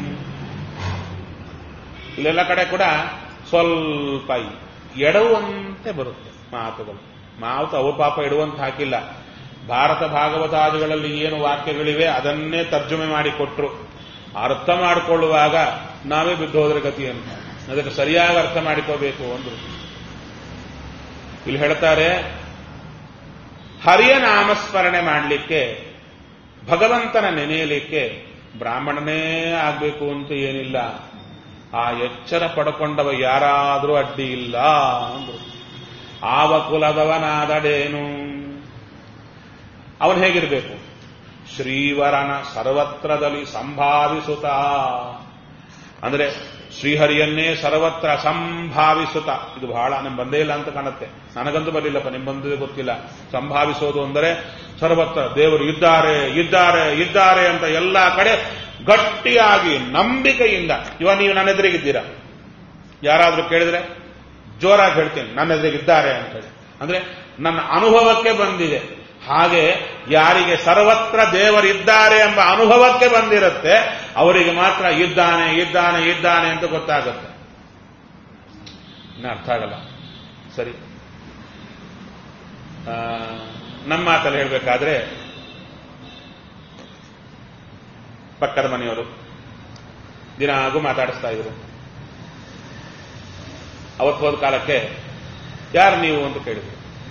ಇಲ್ಲೆಲ್ಲ ಕಡೆ ಕೂಡ ಸ್ವಲ್ಪ ಎಡವಂತೆ ಬರುತ್ತೆ ಮಾತುಗಳು ಮಾತು ಅವು ಪಾಪ ಇಡುವಂತ ಹಾಕಿಲ್ಲ ಭಾರತ ಭಾಗವತಾದಿಗಳಲ್ಲಿ ಏನು ವಾಕ್ಯಗಳಿವೆ ಅದನ್ನೇ ತರ್ಜುಮೆ ಮಾಡಿಕೊಟ್ರು ಅರ್ಥ ಮಾಡಿಕೊಳ್ಳುವಾಗ ನಾವೇ ಬಿದ್ದು ಹೋದ್ರೆ ಗತಿ ಅಂತ ಅದಕ್ಕೆ ಸರಿಯಾಗಿ ಅರ್ಥ ಮಾಡಿಕೋಬೇಕು ಅಂದ್ರು ಇಲ್ಲಿ ಹೇಳ್ತಾರೆ ಹರಿಯ ನಾಮಸ್ಮರಣೆ ಮಾಡಲಿಕ್ಕೆ ಭಗವಂತನ ನೆನೆಯಲಿಕ್ಕೆ ಬ್ರಾಹ್ಮಣನೇ ಆಗ್ಬೇಕು ಅಂತ ಏನಿಲ್ಲ ಆ ಎಚ್ಚರ ಪಡ್ಕೊಂಡವ ಯಾರಾದರೂ ಅಡ್ಡಿ ಇಲ್ಲ ಅಂದ್ರು ಆವ ಕುಲದವನಾದಡೇನು ಅವನು ಹೇಗಿರಬೇಕು ಶ್ರೀವರನ ಸರ್ವತ್ರದಲ್ಲಿ ಸಂಭಾವಿಸುತ್ತ ಅಂದ್ರೆ ಶ್ರೀಹರಿಯನ್ನೇ ಸರ್ವತ್ರ ಸಂಭಾವಿಸುತ್ತ ಇದು ಬಹಳ ನಿಮ್ ಬಂದೇ ಇಲ್ಲ ಅಂತ ಕಾಣುತ್ತೆ ನನಗಂತೂ ಬರಲಿಲ್ಲಪ್ಪ ನಿಮ್ ಬಂದಿದೆ ಗೊತ್ತಿಲ್ಲ ಸಂಭಾವಿಸೋದು ಅಂದರೆ ಸರ್ವತ್ರ ದೇವರು ಇದ್ದಾರೆ ಇದ್ದಾರೆ ಇದ್ದಾರೆ ಅಂತ ಎಲ್ಲ ಕಡೆ ಗಟ್ಟಿಯಾಗಿ ನಂಬಿಕೆಯಿಂದ ಇವಾಗ ನೀವು ನನ್ನ ಎದುರಿಗಿದ್ದೀರಾ ಯಾರಾದ್ರೂ ಕೇಳಿದ್ರೆ ಜೋರಾಗಿ ಹೇಳ್ತೀನಿ ನನ್ನ ಎದುರಿಗಿದ್ದಾರೆ ಅಂತ ಹೇಳಿ ಅಂದ್ರೆ ನನ್ನ ಅನುಭವಕ್ಕೆ ಬಂದಿದೆ ಹಾಗೆ ಯಾರಿಗೆ ಸರ್ವತ್ರ ದೇವರಿದ್ದಾರೆ ಎಂಬ ಅನುಭವಕ್ಕೆ ಬಂದಿರುತ್ತೆ ಅವರಿಗೆ ಮಾತ್ರ ಇದ್ದಾನೆ ಇದ್ದಾನೆ ಇದ್ದಾನೆ ಅಂತ ಗೊತ್ತಾಗುತ್ತೆ ಇನ್ನು ಅರ್ಥ ಆಗಲ್ಲ ಸರಿ ಆ, ನಮ್ಮ ಮಾತಲ್ಲಿ ಹೇಳಬೇಕಾದ್ರೆ ಪಕ್ಕದ ಮನೆಯವರು ದಿನಾಗೂ ಮಾತಾಡಿಸ್ತಾ ಇದ್ರು ಅವತ್ತು ಹೋದ ಕಾಲಕ್ಕೆ ಯಾರು ನೀವು ಅಂತ ಕೇಳಿದ್ರು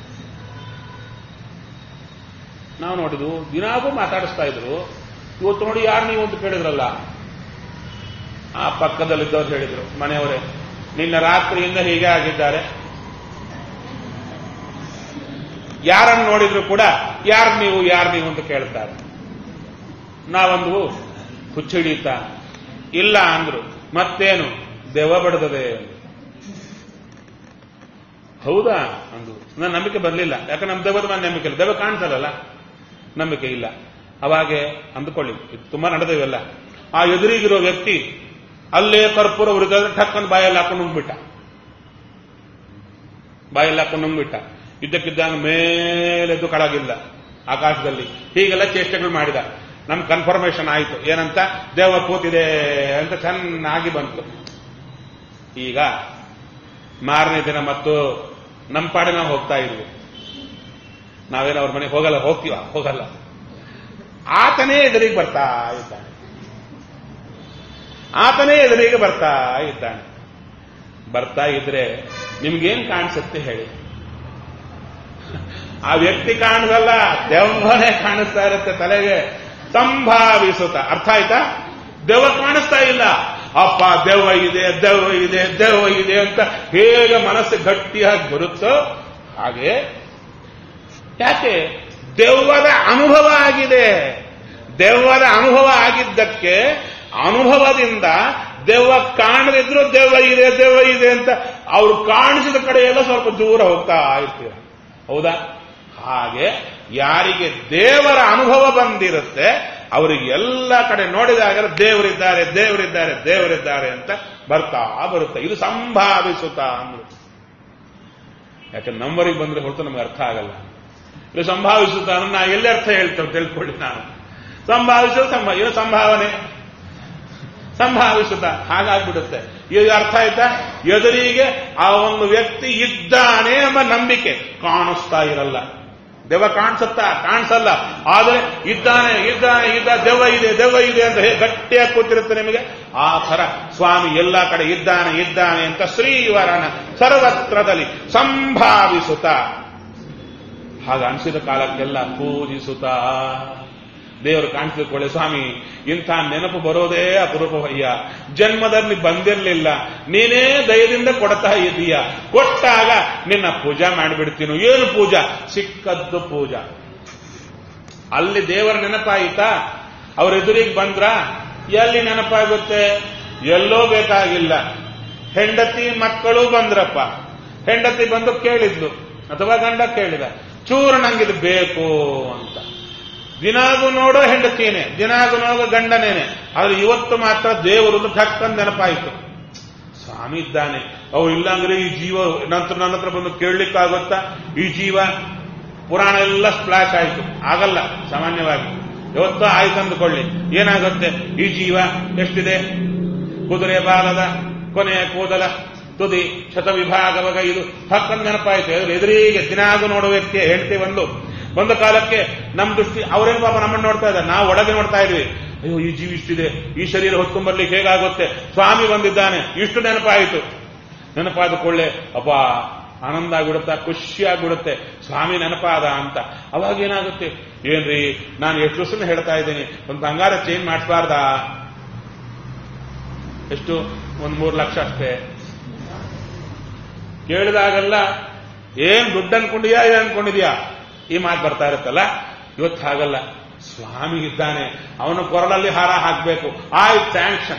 ನಾವು ನೋಡಿದ್ವು ದಿನಾಗೂ ಮಾತಾಡಿಸ್ತಾ ಇದ್ರು ಇವತ್ತು ನೋಡಿ ಯಾರು ನೀವು ಅಂತ ಕೇಳಿದ್ರಲ್ಲ ಆ ಪಕ್ಕದಲ್ಲಿದ್ದವ್ರು ಹೇಳಿದ್ರು ಮನೆಯವರೇ ನಿನ್ನ ರಾತ್ರಿಯಿಂದ ಹೀಗೆ ಆಗಿದ್ದಾರೆ ಯಾರನ್ನು ನೋಡಿದ್ರು ಕೂಡ ಯಾರು ನೀವು ಯಾರು ನೀವು ಅಂತ ಕೇಳ್ತಾರೆ ನಾವೊಂದು ಹುಚ್ಚಿಡೀತ ಇಲ್ಲ ಅಂದ್ರು ಮತ್ತೇನು ದೆವ್ವ ಬಡ್ದದೆ ಹೌದಾ ಅಂದು ನನ್ನ ನಂಬಿಕೆ ಬರಲಿಲ್ಲ ಯಾಕಂದ್ರೆ ನಮ್ಮ ದೆವ್ವದ ಮೇಲೆ ನಂಬಿಕೆ ಇಲ್ಲ ದೆವ್ವ ಕಾಣ್ತದಲ್ಲ ನಂಬಿಕೆ ಇಲ್ಲ ಅವಾಗೆ ಅಂದುಕೊಳ್ಳಿ ಇದು ತುಂಬಾ ನಡೆದವೆಲ್ಲ ಆ ಎದುರಿಗಿರೋ ವ್ಯಕ್ತಿ ಅಲ್ಲೇ ಕರ್ಪೂರ ಉರಿದ್ರೆ ಠಕ್ಕನ್ ಬಾಯಲ್ಲಿ ಹಾಕೊಂಡು ನುಂಗ್ಬಿಟ್ಟ ಬಾಯಲ್ಲಿ ಹಾಕೊಂಡು ನುಂಗ್ಬಿಟ್ಟ ಇದ್ದಕ್ಕಿದ್ದಂಗ ಮೇಲೆದ್ದು ಕಳಗಿಲ್ಲ ಆಕಾಶದಲ್ಲಿ ಹೀಗೆಲ್ಲ ಚೇಷ್ಟೆಗಳು ಮಾಡಿದ ನಮ್ ಕನ್ಫರ್ಮೇಶನ್ ಆಯಿತು ಏನಂತ ದೇವ ಕೂತಿದೆ ಅಂತ ಚೆನ್ನಾಗಿ ಬಂತು ಈಗ ಮಾರನೇ ದಿನ ಮತ್ತು ನಮ್ಮ ಪಾಡೆ ನಾವು ಹೋಗ್ತಾ ಇದ್ವಿ ನಾವೇನು ಅವ್ರ ಮನೆಗೆ ಹೋಗಲ್ಲ ಹೋಗ್ತೀವ ಹೋಗಲ್ಲ ಆತನೇ ಎದುರಿಗೆ ಬರ್ತಾ ಇದ್ದಾನೆ ಆತನೇ ಎದುರಿಗೆ ಬರ್ತಾ ಇದ್ದಾನೆ ಬರ್ತಾ ಇದ್ರೆ ನಿಮ್ಗೇನ್ ಕಾಣಿಸುತ್ತೆ ಹೇಳಿ ಆ ವ್ಯಕ್ತಿ ಕಾಣಿಸಲ್ಲ ದೆವ್ವನೇ ಕಾಣಿಸ್ತಾ ಇರುತ್ತೆ ತಲೆಗೆ ಸಂಭಾವಿಸುತ್ತ ಅರ್ಥ ಆಯ್ತಾ ದೆವ್ವ ಕಾಣಿಸ್ತಾ ಇಲ್ಲ ಅಪ್ಪ ದೆವ್ವ ಇದೆ ದೆವ್ವ ಇದೆ ದೆವ್ವ ಇದೆ ಅಂತ ಹೇಗೆ ಮನಸ್ಸು ಗಟ್ಟಿಯಾಗಿ ಬರುತ್ತೋ ಹಾಗೆ ಯಾಕೆ ದೆವ್ವದ ಅನುಭವ ಆಗಿದೆ ದೆವ್ವದ ಅನುಭವ ಆಗಿದ್ದಕ್ಕೆ ಅನುಭವದಿಂದ ದೆವ್ವ ಕಾಣದಿದ್ರು ದೆವ್ವ ಇದೆ ದೆವ್ವ ಇದೆ ಅಂತ ಅವ್ರು ಕಾಣಿಸಿದ ಕಡೆ ಎಲ್ಲ ಸ್ವಲ್ಪ ದೂರ ಹೋಗ್ತಾ ಇರ್ತೀರ ಹೌದಾ ಹಾಗೆ ಯಾರಿಗೆ ದೇವರ ಅನುಭವ ಬಂದಿರುತ್ತೆ ಅವರಿಗೆ ಎಲ್ಲ ಕಡೆ ನೋಡಿದಾಗ ದೇವರಿದ್ದಾರೆ ದೇವರಿದ್ದಾರೆ ದೇವರಿದ್ದಾರೆ ಅಂತ ಬರ್ತಾ ಬರುತ್ತೆ ಇದು ಸಂಭಾವಿಸುತ್ತಾ ಅಂದ್ರು ಯಾಕೆ ನಂಬರಿಗೆ ಬಂದ್ರೆ ಹೊರತು ನಮ್ಗೆ ಅರ್ಥ ಆಗಲ್ಲ ಇದು ಸಂಭಾವಿಸುತ್ತಾ ಅಂದ್ರೆ ನಾ ಎಲ್ಲಿ ಅರ್ಥ ಹೇಳ್ತೇವೆ ತಿಳ್ಕೊಳ್ಳಿ ನಾನು ಸಂಭಾವಿಸೋ ಸಂಭ ಇದು ಸಂಭಾವನೆ ಸಂಭಾವಿಸುತ್ತ ಹಾಗಾಗ್ಬಿಡುತ್ತೆ ಇದು ಅರ್ಥ ಆಯ್ತಾ ಎದುರಿಗೆ ಆ ಒಂದು ವ್ಯಕ್ತಿ ಇದ್ದಾನೆ ಎಂಬ ನಂಬಿಕೆ ಕಾಣಿಸ್ತಾ ಇರಲ್ಲ ದೆವ್ವ ಕಾಣಿಸುತ್ತಾ ಕಾಣಿಸಲ್ಲ ಆದರೆ ಇದ್ದಾನೆ ಇದ್ದಾನೆ ಇದ್ದ ದೆವ್ವ ಇದೆ ದೆವ್ವ ಇದೆ ಅಂತ ಹೇಗೆ ಗಟ್ಟಿಯಾಗಿ ಕೂತಿರುತ್ತೆ ನಿಮಗೆ ಆ ಥರ ಸ್ವಾಮಿ ಎಲ್ಲ ಕಡೆ ಇದ್ದಾನೆ ಇದ್ದಾನೆ ಅಂತ ಶ್ರೀವರನ ಸರ್ವತ್ರದಲ್ಲಿ ಸಂಭಾವಿಸುತ್ತಾ ಹಾಗ ಅನಿಸಿದ ಕಾಲಕ್ಕೆಲ್ಲ ಪೂಜಿಸುತ್ತಾ ದೇವರು ಕಾಣಿಸಿಕೊಳ್ಳೆ ಸ್ವಾಮಿ ಇಂಥ ನೆನಪು ಬರೋದೇ ಅಪರೂಪವಯ್ಯ ಜನ್ಮದಲ್ಲಿ ಬಂದಿರಲಿಲ್ಲ ನೀನೇ ದಯದಿಂದ ಕೊಡ್ತಾ ಇದ್ದೀಯ ಕೊಟ್ಟಾಗ ನಿನ್ನ ಪೂಜಾ ಮಾಡಿಬಿಡ್ತೀನು ಏನು ಪೂಜಾ ಸಿಕ್ಕದ್ದು ಪೂಜಾ ಅಲ್ಲಿ ದೇವರ ನೆನಪಾಯಿತಾ ಅವ್ರ ಎದುರಿಗೆ ಬಂದ್ರ ಎಲ್ಲಿ ನೆನಪಾಗುತ್ತೆ ಎಲ್ಲೋ ಬೇಕಾಗಿಲ್ಲ ಹೆಂಡತಿ ಮಕ್ಕಳು ಬಂದ್ರಪ್ಪ ಹೆಂಡತಿ ಬಂದು ಕೇಳಿದ್ಲು ಅಥವಾ ಗಂಡ ಕೇಳಿದ ಚೂರು ನಂಗಿದು ಬೇಕು ಅಂತ ದಿನಾಗೂ ನೋಡೋ ಹೆಂಡತಿಯೇನೆ ದಿನಾಗೂ ನೋಡೋ ಗಂಡನೇನೆ ಆದ್ರೆ ಇವತ್ತು ಮಾತ್ರ ದೇವರದ್ದು ಠಕ್ಕಂದ್ ನೆನಪಾಯಿತು ಸ್ವಾಮಿ ಇದ್ದಾನೆ ಅವು ಇಲ್ಲಾಂದ್ರೆ ಈ ಜೀವ ನಂತರ ನನ್ನ ಹತ್ರ ಬಂದು ಕೇಳಲಿಕ್ಕಾಗುತ್ತಾ ಈ ಜೀವ ಪುರಾಣ ಎಲ್ಲ ಸ್ಪ್ಲಾಶ್ ಆಯಿತು ಆಗಲ್ಲ ಸಾಮಾನ್ಯವಾಗಿ ಇವತ್ತು ಆಯ್ತು ಅಂದುಕೊಳ್ಳಿ ಏನಾಗುತ್ತೆ ಈ ಜೀವ ಎಷ್ಟಿದೆ ಕುದುರೆ ಬಾಲದ ಕೊನೆಯ ಕೂದಲ ತುದಿ ಶತವಿಭಾಗವಾಗ ಇದು ಹಕ್ಕಂದ್ ನೆನಪಾಯಿತು ಎದುರಿಗೆ ದಿನಾಗೂ ನೋಡುವ ವ್ಯಕ್ತಿ ಹೆಂಡತಿ ಒಂದು ಒಂದು ಕಾಲಕ್ಕೆ ನಮ್ಮ ದೃಷ್ಟಿ ಅವರೇನು ಪಾಪ ನಮ್ಮನ್ನು ನೋಡ್ತಾ ಇದ್ದಾರೆ ನಾವು ಒಳಗೆ ನೋಡ್ತಾ ಇದ್ವಿ ಅಯ್ಯೋ ಈ ಜೀವ ಇಷ್ಟಿದೆ ಈ ಶರೀರ ಹೊತ್ಕೊಂಡ್ಬರ್ಲಿಕ್ಕೆ ಹೇಗಾಗುತ್ತೆ ಸ್ವಾಮಿ ಬಂದಿದ್ದಾನೆ ಇಷ್ಟು ನೆನಪಾಯಿತು ನೆನಪಾದ ಕೊಳ್ಳೆ ಅಪ್ಪ ಆನಂದ ಆಗ್ಬಿಡುತ್ತಾ ಖುಷಿ ಆಗ್ಬಿಡುತ್ತೆ ಸ್ವಾಮಿ ನೆನಪಾದ ಅಂತ ಅವಾಗ ಏನಾಗುತ್ತೆ ಏನ್ರಿ ನಾನು ಎಷ್ಟು ವರ್ಷನ ಹೇಳ್ತಾ ಇದ್ದೀನಿ ಒಂದು ಬಂಗಾರ ಚೇಂಜ್ ಮಾಡಿಸ್ಬಾರ್ದಾ ಎಷ್ಟು ಒಂದು ಮೂರು ಲಕ್ಷ ಅಷ್ಟೇ ಕೇಳಿದಾಗೆಲ್ಲ ಏನ್ ದುಡ್ಡು ಅನ್ಕೊಂಡಿದ್ಯಾ ಇದು ಅನ್ಕೊಂಡಿದ್ಯಾ ಈ ಮಾತು ಬರ್ತಾ ಇರುತ್ತಲ್ಲ ಇವತ್ತು ಹಾಗಲ್ಲ ಸ್ವಾಮಿ ಇದ್ದಾನೆ ಅವನ ಕೊರಳಲ್ಲಿ ಹಾರ ಹಾಕಬೇಕು ಆಯ್ತು ಸ್ಯಾಂಕ್ಷನ್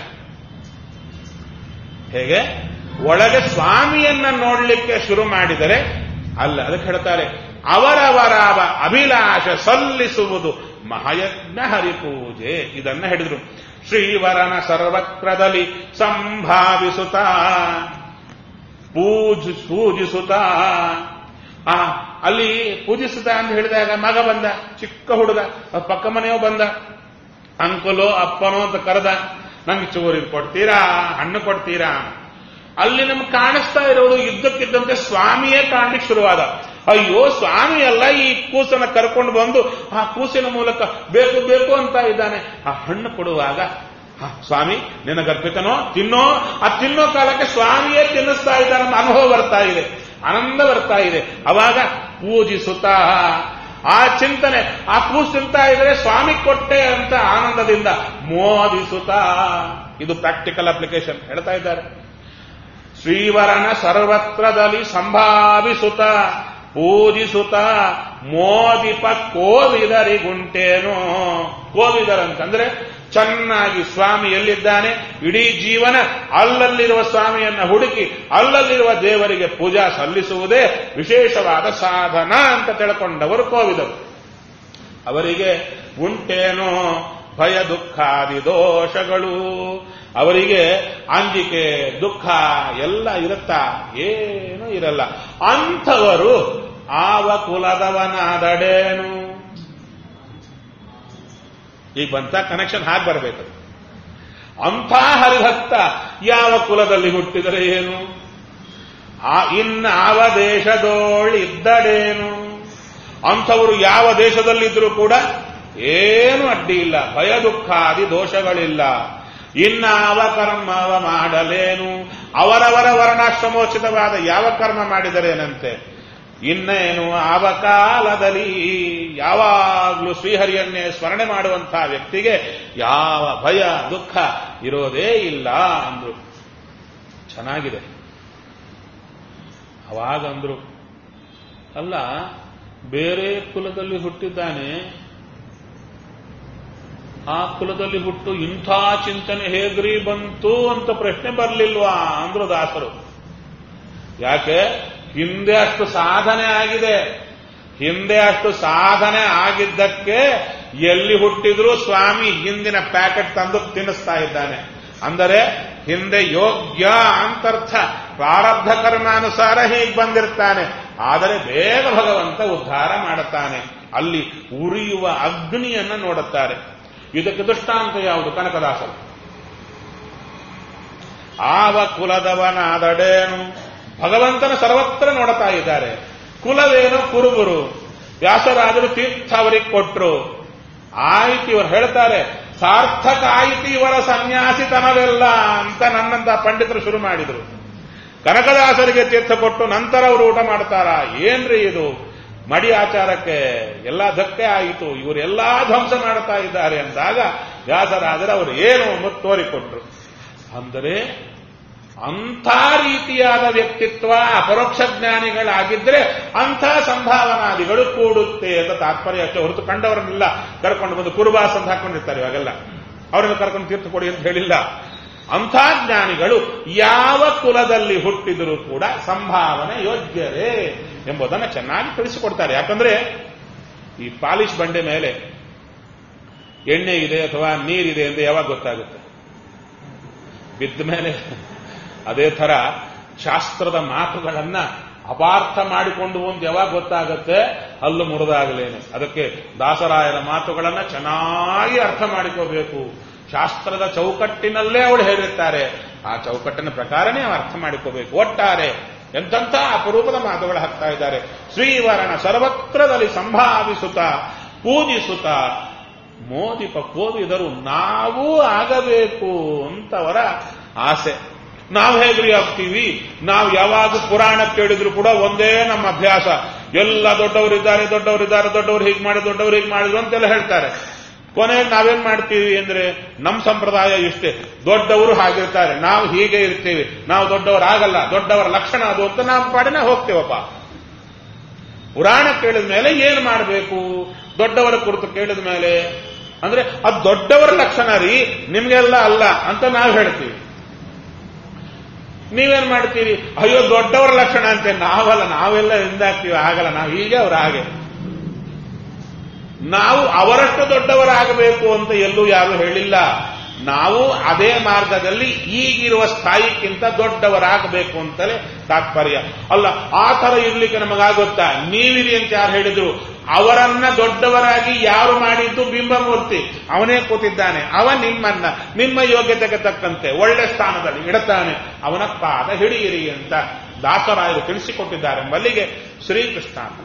ಹೇಗೆ ಒಳಗೆ ಸ್ವಾಮಿಯನ್ನ ನೋಡ್ಲಿಕ್ಕೆ ಶುರು ಮಾಡಿದರೆ ಅಲ್ಲ ಅದಕ್ಕೆ ಹೇಳ್ತಾರೆ ಅವರವರ ಅಭಿಲಾಷ ಸಲ್ಲಿಸುವುದು ಮಹಾಯಜ್ಞ ಹರಿಪೂಜೆ ಇದನ್ನ ಹೇಳಿದ್ರು ಶ್ರೀವರನ ಸರ್ವತ್ರದಲ್ಲಿ ಸಂಭಾವಿಸುತ್ತಾ ಪೂಜಿ ಪೂಜಿಸುತ್ತಾ ಆ ಅಲ್ಲಿ ಪೂಜಿಸುತ್ತಾ ಅಂತ ಹೇಳಿದಾಗ ಮಗ ಬಂದ ಚಿಕ್ಕ ಹುಡುಗ ಪಕ್ಕ ಮನೆಯೋ ಬಂದ ಅಂಕಲೋ ಅಪ್ಪನೋ ಅಂತ ಕರೆದ ನಂಗೆ ಚೂರು ಇದು ಕೊಡ್ತೀರಾ ಹಣ್ಣು ಕೊಡ್ತೀರಾ ಅಲ್ಲಿ ನಮ್ಗೆ ಕಾಣಿಸ್ತಾ ಇರೋದು ಇದ್ದಕ್ಕಿದ್ದಂತೆ ಸ್ವಾಮಿಯೇ ಕಾಣ್ಲಿಕ್ಕೆ ಶುರುವಾದ ಅಯ್ಯೋ ಸ್ವಾಮಿ ಅಲ್ಲ ಈ ಕೂಸನ್ನ ಕರ್ಕೊಂಡು ಬಂದು ಆ ಕೂಸಿನ ಮೂಲಕ ಬೇಕು ಬೇಕು ಅಂತ ಇದ್ದಾನೆ ಆ ಹಣ್ಣು ಕೊಡುವಾಗ ಆ, ಸ್ವಾಮಿ ನಿನಗರ್ಪಿತನೋ ತಿನ್ನೋ ಆ ತಿನ್ನೋ ಕಾಲಕ್ಕೆ ಸ್ವಾಮಿಯೇ ತಿನ್ನಿಸ್ತಾ ಇದ್ದಾನೆ ನಮ್ಮ ಅನುಭವ ಬರ್ತಾ ಇದೆ ಆನಂದ ಬರ್ತಾ ಇದೆ ಅವಾಗ ಪೂಜಿಸುತ್ತಾ ಆ ಚಿಂತನೆ ಆ ಕೂಸು ತಿಂತಾ ಇದ್ರೆ ಸ್ವಾಮಿ ಕೊಟ್ಟೆ ಅಂತ ಆನಂದದಿಂದ ಮೋದಿಸುತ್ತಾ ಇದು ಪ್ರಾಕ್ಟಿಕಲ್ ಅಪ್ಲಿಕೇಶನ್ ಹೇಳ್ತಾ ಇದ್ದಾರೆ ಶ್ರೀವರನ ಸರ್ವತ್ರದಲ್ಲಿ ಸಂಭಾವಿಸುತ್ತ ಪೂಜಿಸುತ್ತ ಮೋದಿಪ ಕೋವಿದರಿಗುಂಟೇನೋ ಕೋವಿದರಂತಂದ್ರೆ ಚೆನ್ನಾಗಿ ಸ್ವಾಮಿ ಎಲ್ಲಿದ್ದಾನೆ ಇಡೀ ಜೀವನ ಅಲ್ಲಲ್ಲಿರುವ ಸ್ವಾಮಿಯನ್ನ ಹುಡುಕಿ ಅಲ್ಲಲ್ಲಿರುವ ದೇವರಿಗೆ ಪೂಜಾ ಸಲ್ಲಿಸುವುದೇ ವಿಶೇಷವಾದ ಸಾಧನ ಅಂತ ತಿಳ್ಕೊಂಡವರು ಕೋವಿದರು ಅವರಿಗೆ ಉಂಟೇನೋ ಭಯ ದುಃಖಾದಿ ದೋಷಗಳು ಅವರಿಗೆ ಅಂಜಿಕೆ ದುಃಖ ಎಲ್ಲ ಇರುತ್ತಾ ಏನೂ ಇರಲ್ಲ ಅಂಥವರು ಆವ ಕುಲದವನಾದಡೇನು ಈಗ ಬಂತ ಕನೆಕ್ಷನ್ ಹಾಗೆ ಬರಬೇಕು ಅಂಥ ಹರಿಭಕ್ತ ಯಾವ ಕುಲದಲ್ಲಿ ಹುಟ್ಟಿದರೆ ಏನು ಆ ಇನ್ನಾವ ದೇಶದೋಳಿದ್ದಡೇನು ಅಂಥವರು ಯಾವ ದೇಶದಲ್ಲಿದ್ದರೂ ಕೂಡ ಏನು ಅಡ್ಡಿ ಇಲ್ಲ ಭಯ ದುಃಖಾದಿ ದೋಷಗಳಿಲ್ಲ ಇನ್ನಾವ ಕರ್ಮವ ಮಾಡಲೇನು ಅವರವರ ವರ್ಣಾಶ್ರಮೋಚಿತವಾದ ಯಾವ ಕರ್ಮ ಮಾಡಿದರೇನಂತೆ ಇನ್ನೇನು ಆವ ಕಾಲದಲ್ಲಿ ಯಾವಾಗಲೂ ಶ್ರೀಹರಿಯನ್ನೇ ಸ್ಮರಣೆ ಮಾಡುವಂತಹ ವ್ಯಕ್ತಿಗೆ ಯಾವ ಭಯ ದುಃಖ ಇರೋದೇ ಇಲ್ಲ ಅಂದ್ರು ಚೆನ್ನಾಗಿದೆ ಅವಾಗಂದ್ರು ಅಲ್ಲ ಬೇರೆ ಕುಲದಲ್ಲಿ ಹುಟ್ಟಿದ್ದಾನೆ ಆ ಕುಲದಲ್ಲಿ ಹುಟ್ಟು ಇಂಥ ಚಿಂತನೆ ಹೇಗ್ರಿ ಬಂತು ಅಂತ ಪ್ರಶ್ನೆ ಬರಲಿಲ್ವಾ ಅಂದ್ರು ದಾಸರು ಯಾಕೆ ಹಿಂದೆ ಅಷ್ಟು ಸಾಧನೆ ಆಗಿದೆ ಹಿಂದೆ ಅಷ್ಟು ಸಾಧನೆ ಆಗಿದ್ದಕ್ಕೆ ಎಲ್ಲಿ ಹುಟ್ಟಿದ್ರು ಸ್ವಾಮಿ ಹಿಂದಿನ ಪ್ಯಾಕೆಟ್ ತಂದು ತಿನ್ನಿಸ್ತಾ ಇದ್ದಾನೆ ಅಂದರೆ ಹಿಂದೆ ಯೋಗ್ಯ ಅಂತರ್ಥ ಪ್ರಾರಬ್ಧ ಕರ್ಮಾನುಸಾರ ಹೀಗೆ ಬಂದಿರ್ತಾನೆ ಆದರೆ ಬೇಗ ಭಗವಂತ ಉದ್ಧಾರ ಮಾಡುತ್ತಾನೆ ಅಲ್ಲಿ ಉರಿಯುವ ಅಗ್ನಿಯನ್ನ ನೋಡುತ್ತಾರೆ ಇದಕ್ಕೆ ದೃಷ್ಟಾಂತ ಯಾವುದು ಕನಕದಾಸರು ಆವ ಕುಲದವನಾದಡೇನು ಭಗವಂತನ ಸರ್ವತ್ರ ನೋಡ್ತಾ ಇದ್ದಾರೆ ಕುಲವೇನು ಕುರುಬರು ವ್ಯಾಸರಾಜರು ತೀರ್ಥ ಅವರಿಗೆ ಕೊಟ್ರು ಆಯ್ತು ಇವರು ಹೇಳ್ತಾರೆ ಸಾರ್ಥಕ ಆಯಿತು ಇವರ ಸನ್ಯಾಸಿತನವೆಲ್ಲ ಅಂತ ನನ್ನಂತ ಪಂಡಿತರು ಶುರು ಮಾಡಿದ್ರು ಕನಕದಾಸರಿಗೆ ತೀರ್ಥ ಕೊಟ್ಟು ನಂತರ ಅವರು ಊಟ ಮಾಡ್ತಾರ ಏನ್ರಿ ಇದು ಮಡಿ ಆಚಾರಕ್ಕೆ ಎಲ್ಲ ಧಕ್ಕೆ ಆಯಿತು ಇವರೆಲ್ಲಾ ಧ್ವಂಸ ಮಾಡ್ತಾ ಇದ್ದಾರೆ ಅಂದಾಗ ವ್ಯಾಸರಾಜರು ಅವರು ಏನು ಮುತ್ತು ತೋರಿಕೊಟ್ರು ಅಂದರೆ ಅಂಥ ರೀತಿಯಾದ ವ್ಯಕ್ತಿತ್ವ ಅಪರೋಕ್ಷ ಜ್ಞಾನಿಗಳಾಗಿದ್ರೆ ಅಂಥ ಸಂಭಾವನಾದಿಗಳು ಕೂಡುತ್ತೆ ಅಂತ ತಾತ್ಪರ್ಯ ಅಷ್ಟೇ ಹೊರತು ಕಂಡವರನ್ನೆಲ್ಲ ಕರ್ಕೊಂಡು ಬಂದು ಕುರುಬಾಸ್ ಅಂತ ಹಾಕೊಂಡಿರ್ತಾರೆ ಇವಾಗೆಲ್ಲ ಅವರನ್ನು ಕರ್ಕೊಂಡು ತೀರ್ಥ ಕೊಡಿ ಅಂತ ಹೇಳಿಲ್ಲ ಅಂಥ ಜ್ಞಾನಿಗಳು ಯಾವ ಕುಲದಲ್ಲಿ ಹುಟ್ಟಿದರೂ ಕೂಡ ಸಂಭಾವನೆ ಯೋಗ್ಯರೇ ಎಂಬುದನ್ನು ಚೆನ್ನಾಗಿ ತಿಳಿಸಿಕೊಡ್ತಾರೆ ಯಾಕಂದ್ರೆ ಈ ಪಾಲಿಶ್ ಬಂಡೆ ಮೇಲೆ ಎಣ್ಣೆ ಇದೆ ಅಥವಾ ನೀರಿದೆ ಎಂದು ಯಾವಾಗ ಗೊತ್ತಾಗುತ್ತೆ ಬಿದ್ದ ಮೇಲೆ ಅದೇ ತರ ಶಾಸ್ತ್ರದ ಮಾತುಗಳನ್ನ ಅಪಾರ್ಥ ಮಾಡಿಕೊಂಡು ಒಂದು ಯಾವಾಗ ಗೊತ್ತಾಗತ್ತೆ ಹಲ್ಲು ಮುರಿದಾಗಲೇನೆ ಅದಕ್ಕೆ ದಾಸರಾಯರ ಮಾತುಗಳನ್ನ ಚೆನ್ನಾಗಿ ಅರ್ಥ ಮಾಡಿಕೋಬೇಕು ಶಾಸ್ತ್ರದ ಚೌಕಟ್ಟಿನಲ್ಲೇ ಅವಳು ಹೇಳಿರ್ತಾರೆ ಆ ಚೌಕಟ್ಟಿನ ಪ್ರಕಾರನೇ ನಾವು ಅರ್ಥ ಮಾಡಿಕೋಬೇಕು ಒಟ್ಟಾರೆ ಎಂತೆಂಥ ಅಪರೂಪದ ಮಾತುಗಳು ಹಾಕ್ತಾ ಇದ್ದಾರೆ ಶ್ರೀವರಣ ಸರ್ವತ್ರದಲ್ಲಿ ಸಂಭಾವಿಸುತ್ತ ಪೂಜಿಸುತ್ತ ಮೋದಿಪ ಕೋವಿದರು ನಾವೂ ಆಗಬೇಕು ಅಂತವರ ಆಸೆ ನಾವು ಹೇಗ್ರಿ ಆಗ್ತೀವಿ ನಾವು ಯಾವಾಗ ಪುರಾಣ ಕೇಳಿದ್ರು ಕೂಡ ಒಂದೇ ನಮ್ಮ ಅಭ್ಯಾಸ ಎಲ್ಲ ದೊಡ್ಡವರಿದ್ದಾರೆ ದೊಡ್ಡವರಿದ್ದಾರೆ ದೊಡ್ಡವರು ಹೀಗೆ ಮಾಡಿ ದೊಡ್ಡವರು ಹೀಗೆ ಮಾಡಿದ್ರು ಅಂತೆಲ್ಲ ಹೇಳ್ತಾರೆ ಕೊನೆಗೆ ನಾವೇನ್ ಮಾಡ್ತೀವಿ ಅಂದ್ರೆ ನಮ್ಮ ಸಂಪ್ರದಾಯ ಇಷ್ಟೇ ದೊಡ್ಡವರು ಹಾಗಿರ್ತಾರೆ ನಾವು ಹೀಗೆ ಇರ್ತೀವಿ ನಾವು ದೊಡ್ಡವರಾಗಲ್ಲ ದೊಡ್ಡವರ ಲಕ್ಷಣ ಅದು ಅಂತ ನಾವು ಪಾಡಿನ ಹೋಗ್ತೇವಪ್ಪ ಪುರಾಣ ಕೇಳಿದ ಮೇಲೆ ಏನು ಮಾಡಬೇಕು ದೊಡ್ಡವರ ಕುರಿತು ಕೇಳಿದ ಮೇಲೆ ಅಂದ್ರೆ ಅದು ದೊಡ್ಡವರ ಲಕ್ಷಣ ರೀ ನಿಮ್ಗೆಲ್ಲ ಅಲ್ಲ ಅಂತ ನಾವು ಹೇಳ್ತೀವಿ ನೀವೇನ್ ಮಾಡ್ತೀರಿ ಅಯ್ಯೋ ದೊಡ್ಡವರ ಲಕ್ಷಣ ಅಂತೆ ನಾವಲ್ಲ ನಾವೆಲ್ಲ ಹಿಂದಾಗ್ತೀವಿ ಆಗಲ್ಲ ನಾವು ಹೀಗೆ ಅವ್ರು ಹಾಗೆ ನಾವು ಅವರಷ್ಟು ದೊಡ್ಡವರಾಗಬೇಕು ಅಂತ ಎಲ್ಲೂ ಯಾರು ಹೇಳಿಲ್ಲ ನಾವು ಅದೇ ಮಾರ್ಗದಲ್ಲಿ ಈಗಿರುವ ಸ್ಥಾಯಿಕ್ಕಿಂತ ದೊಡ್ಡವರಾಗಬೇಕು ಅಂತಲೇ ತಾತ್ಪರ್ಯ ಅಲ್ಲ ಆ ತರ ಇರ್ಲಿಕ್ಕೆ ನಮಗಾಗುತ್ತಾ ನೀವಿರಿ ಅಂತ ಯಾರು ಹೇಳಿದ್ರು ಅವರನ್ನ ದೊಡ್ಡವರಾಗಿ ಯಾರು ಮಾಡಿದ್ದು ಬಿಂಬಮೂರ್ತಿ ಅವನೇ ಕೂತಿದ್ದಾನೆ ಅವ ನಿಮ್ಮನ್ನ ನಿಮ್ಮ ಯೋಗ್ಯತೆಗೆ ತಕ್ಕಂತೆ ಒಳ್ಳೆ ಸ್ಥಾನದಲ್ಲಿ ಇಡುತ್ತಾನೆ ಅವನ ಪಾದ ಹಿಡಿಯಿರಿ ಅಂತ ದಾಸರಾಯರು ತಿಳಿಸಿಕೊಟ್ಟಿದ್ದಾರೆ ಮಲ್ಲಿಗೆ ಶ್ರೀಕೃಷ್ಣ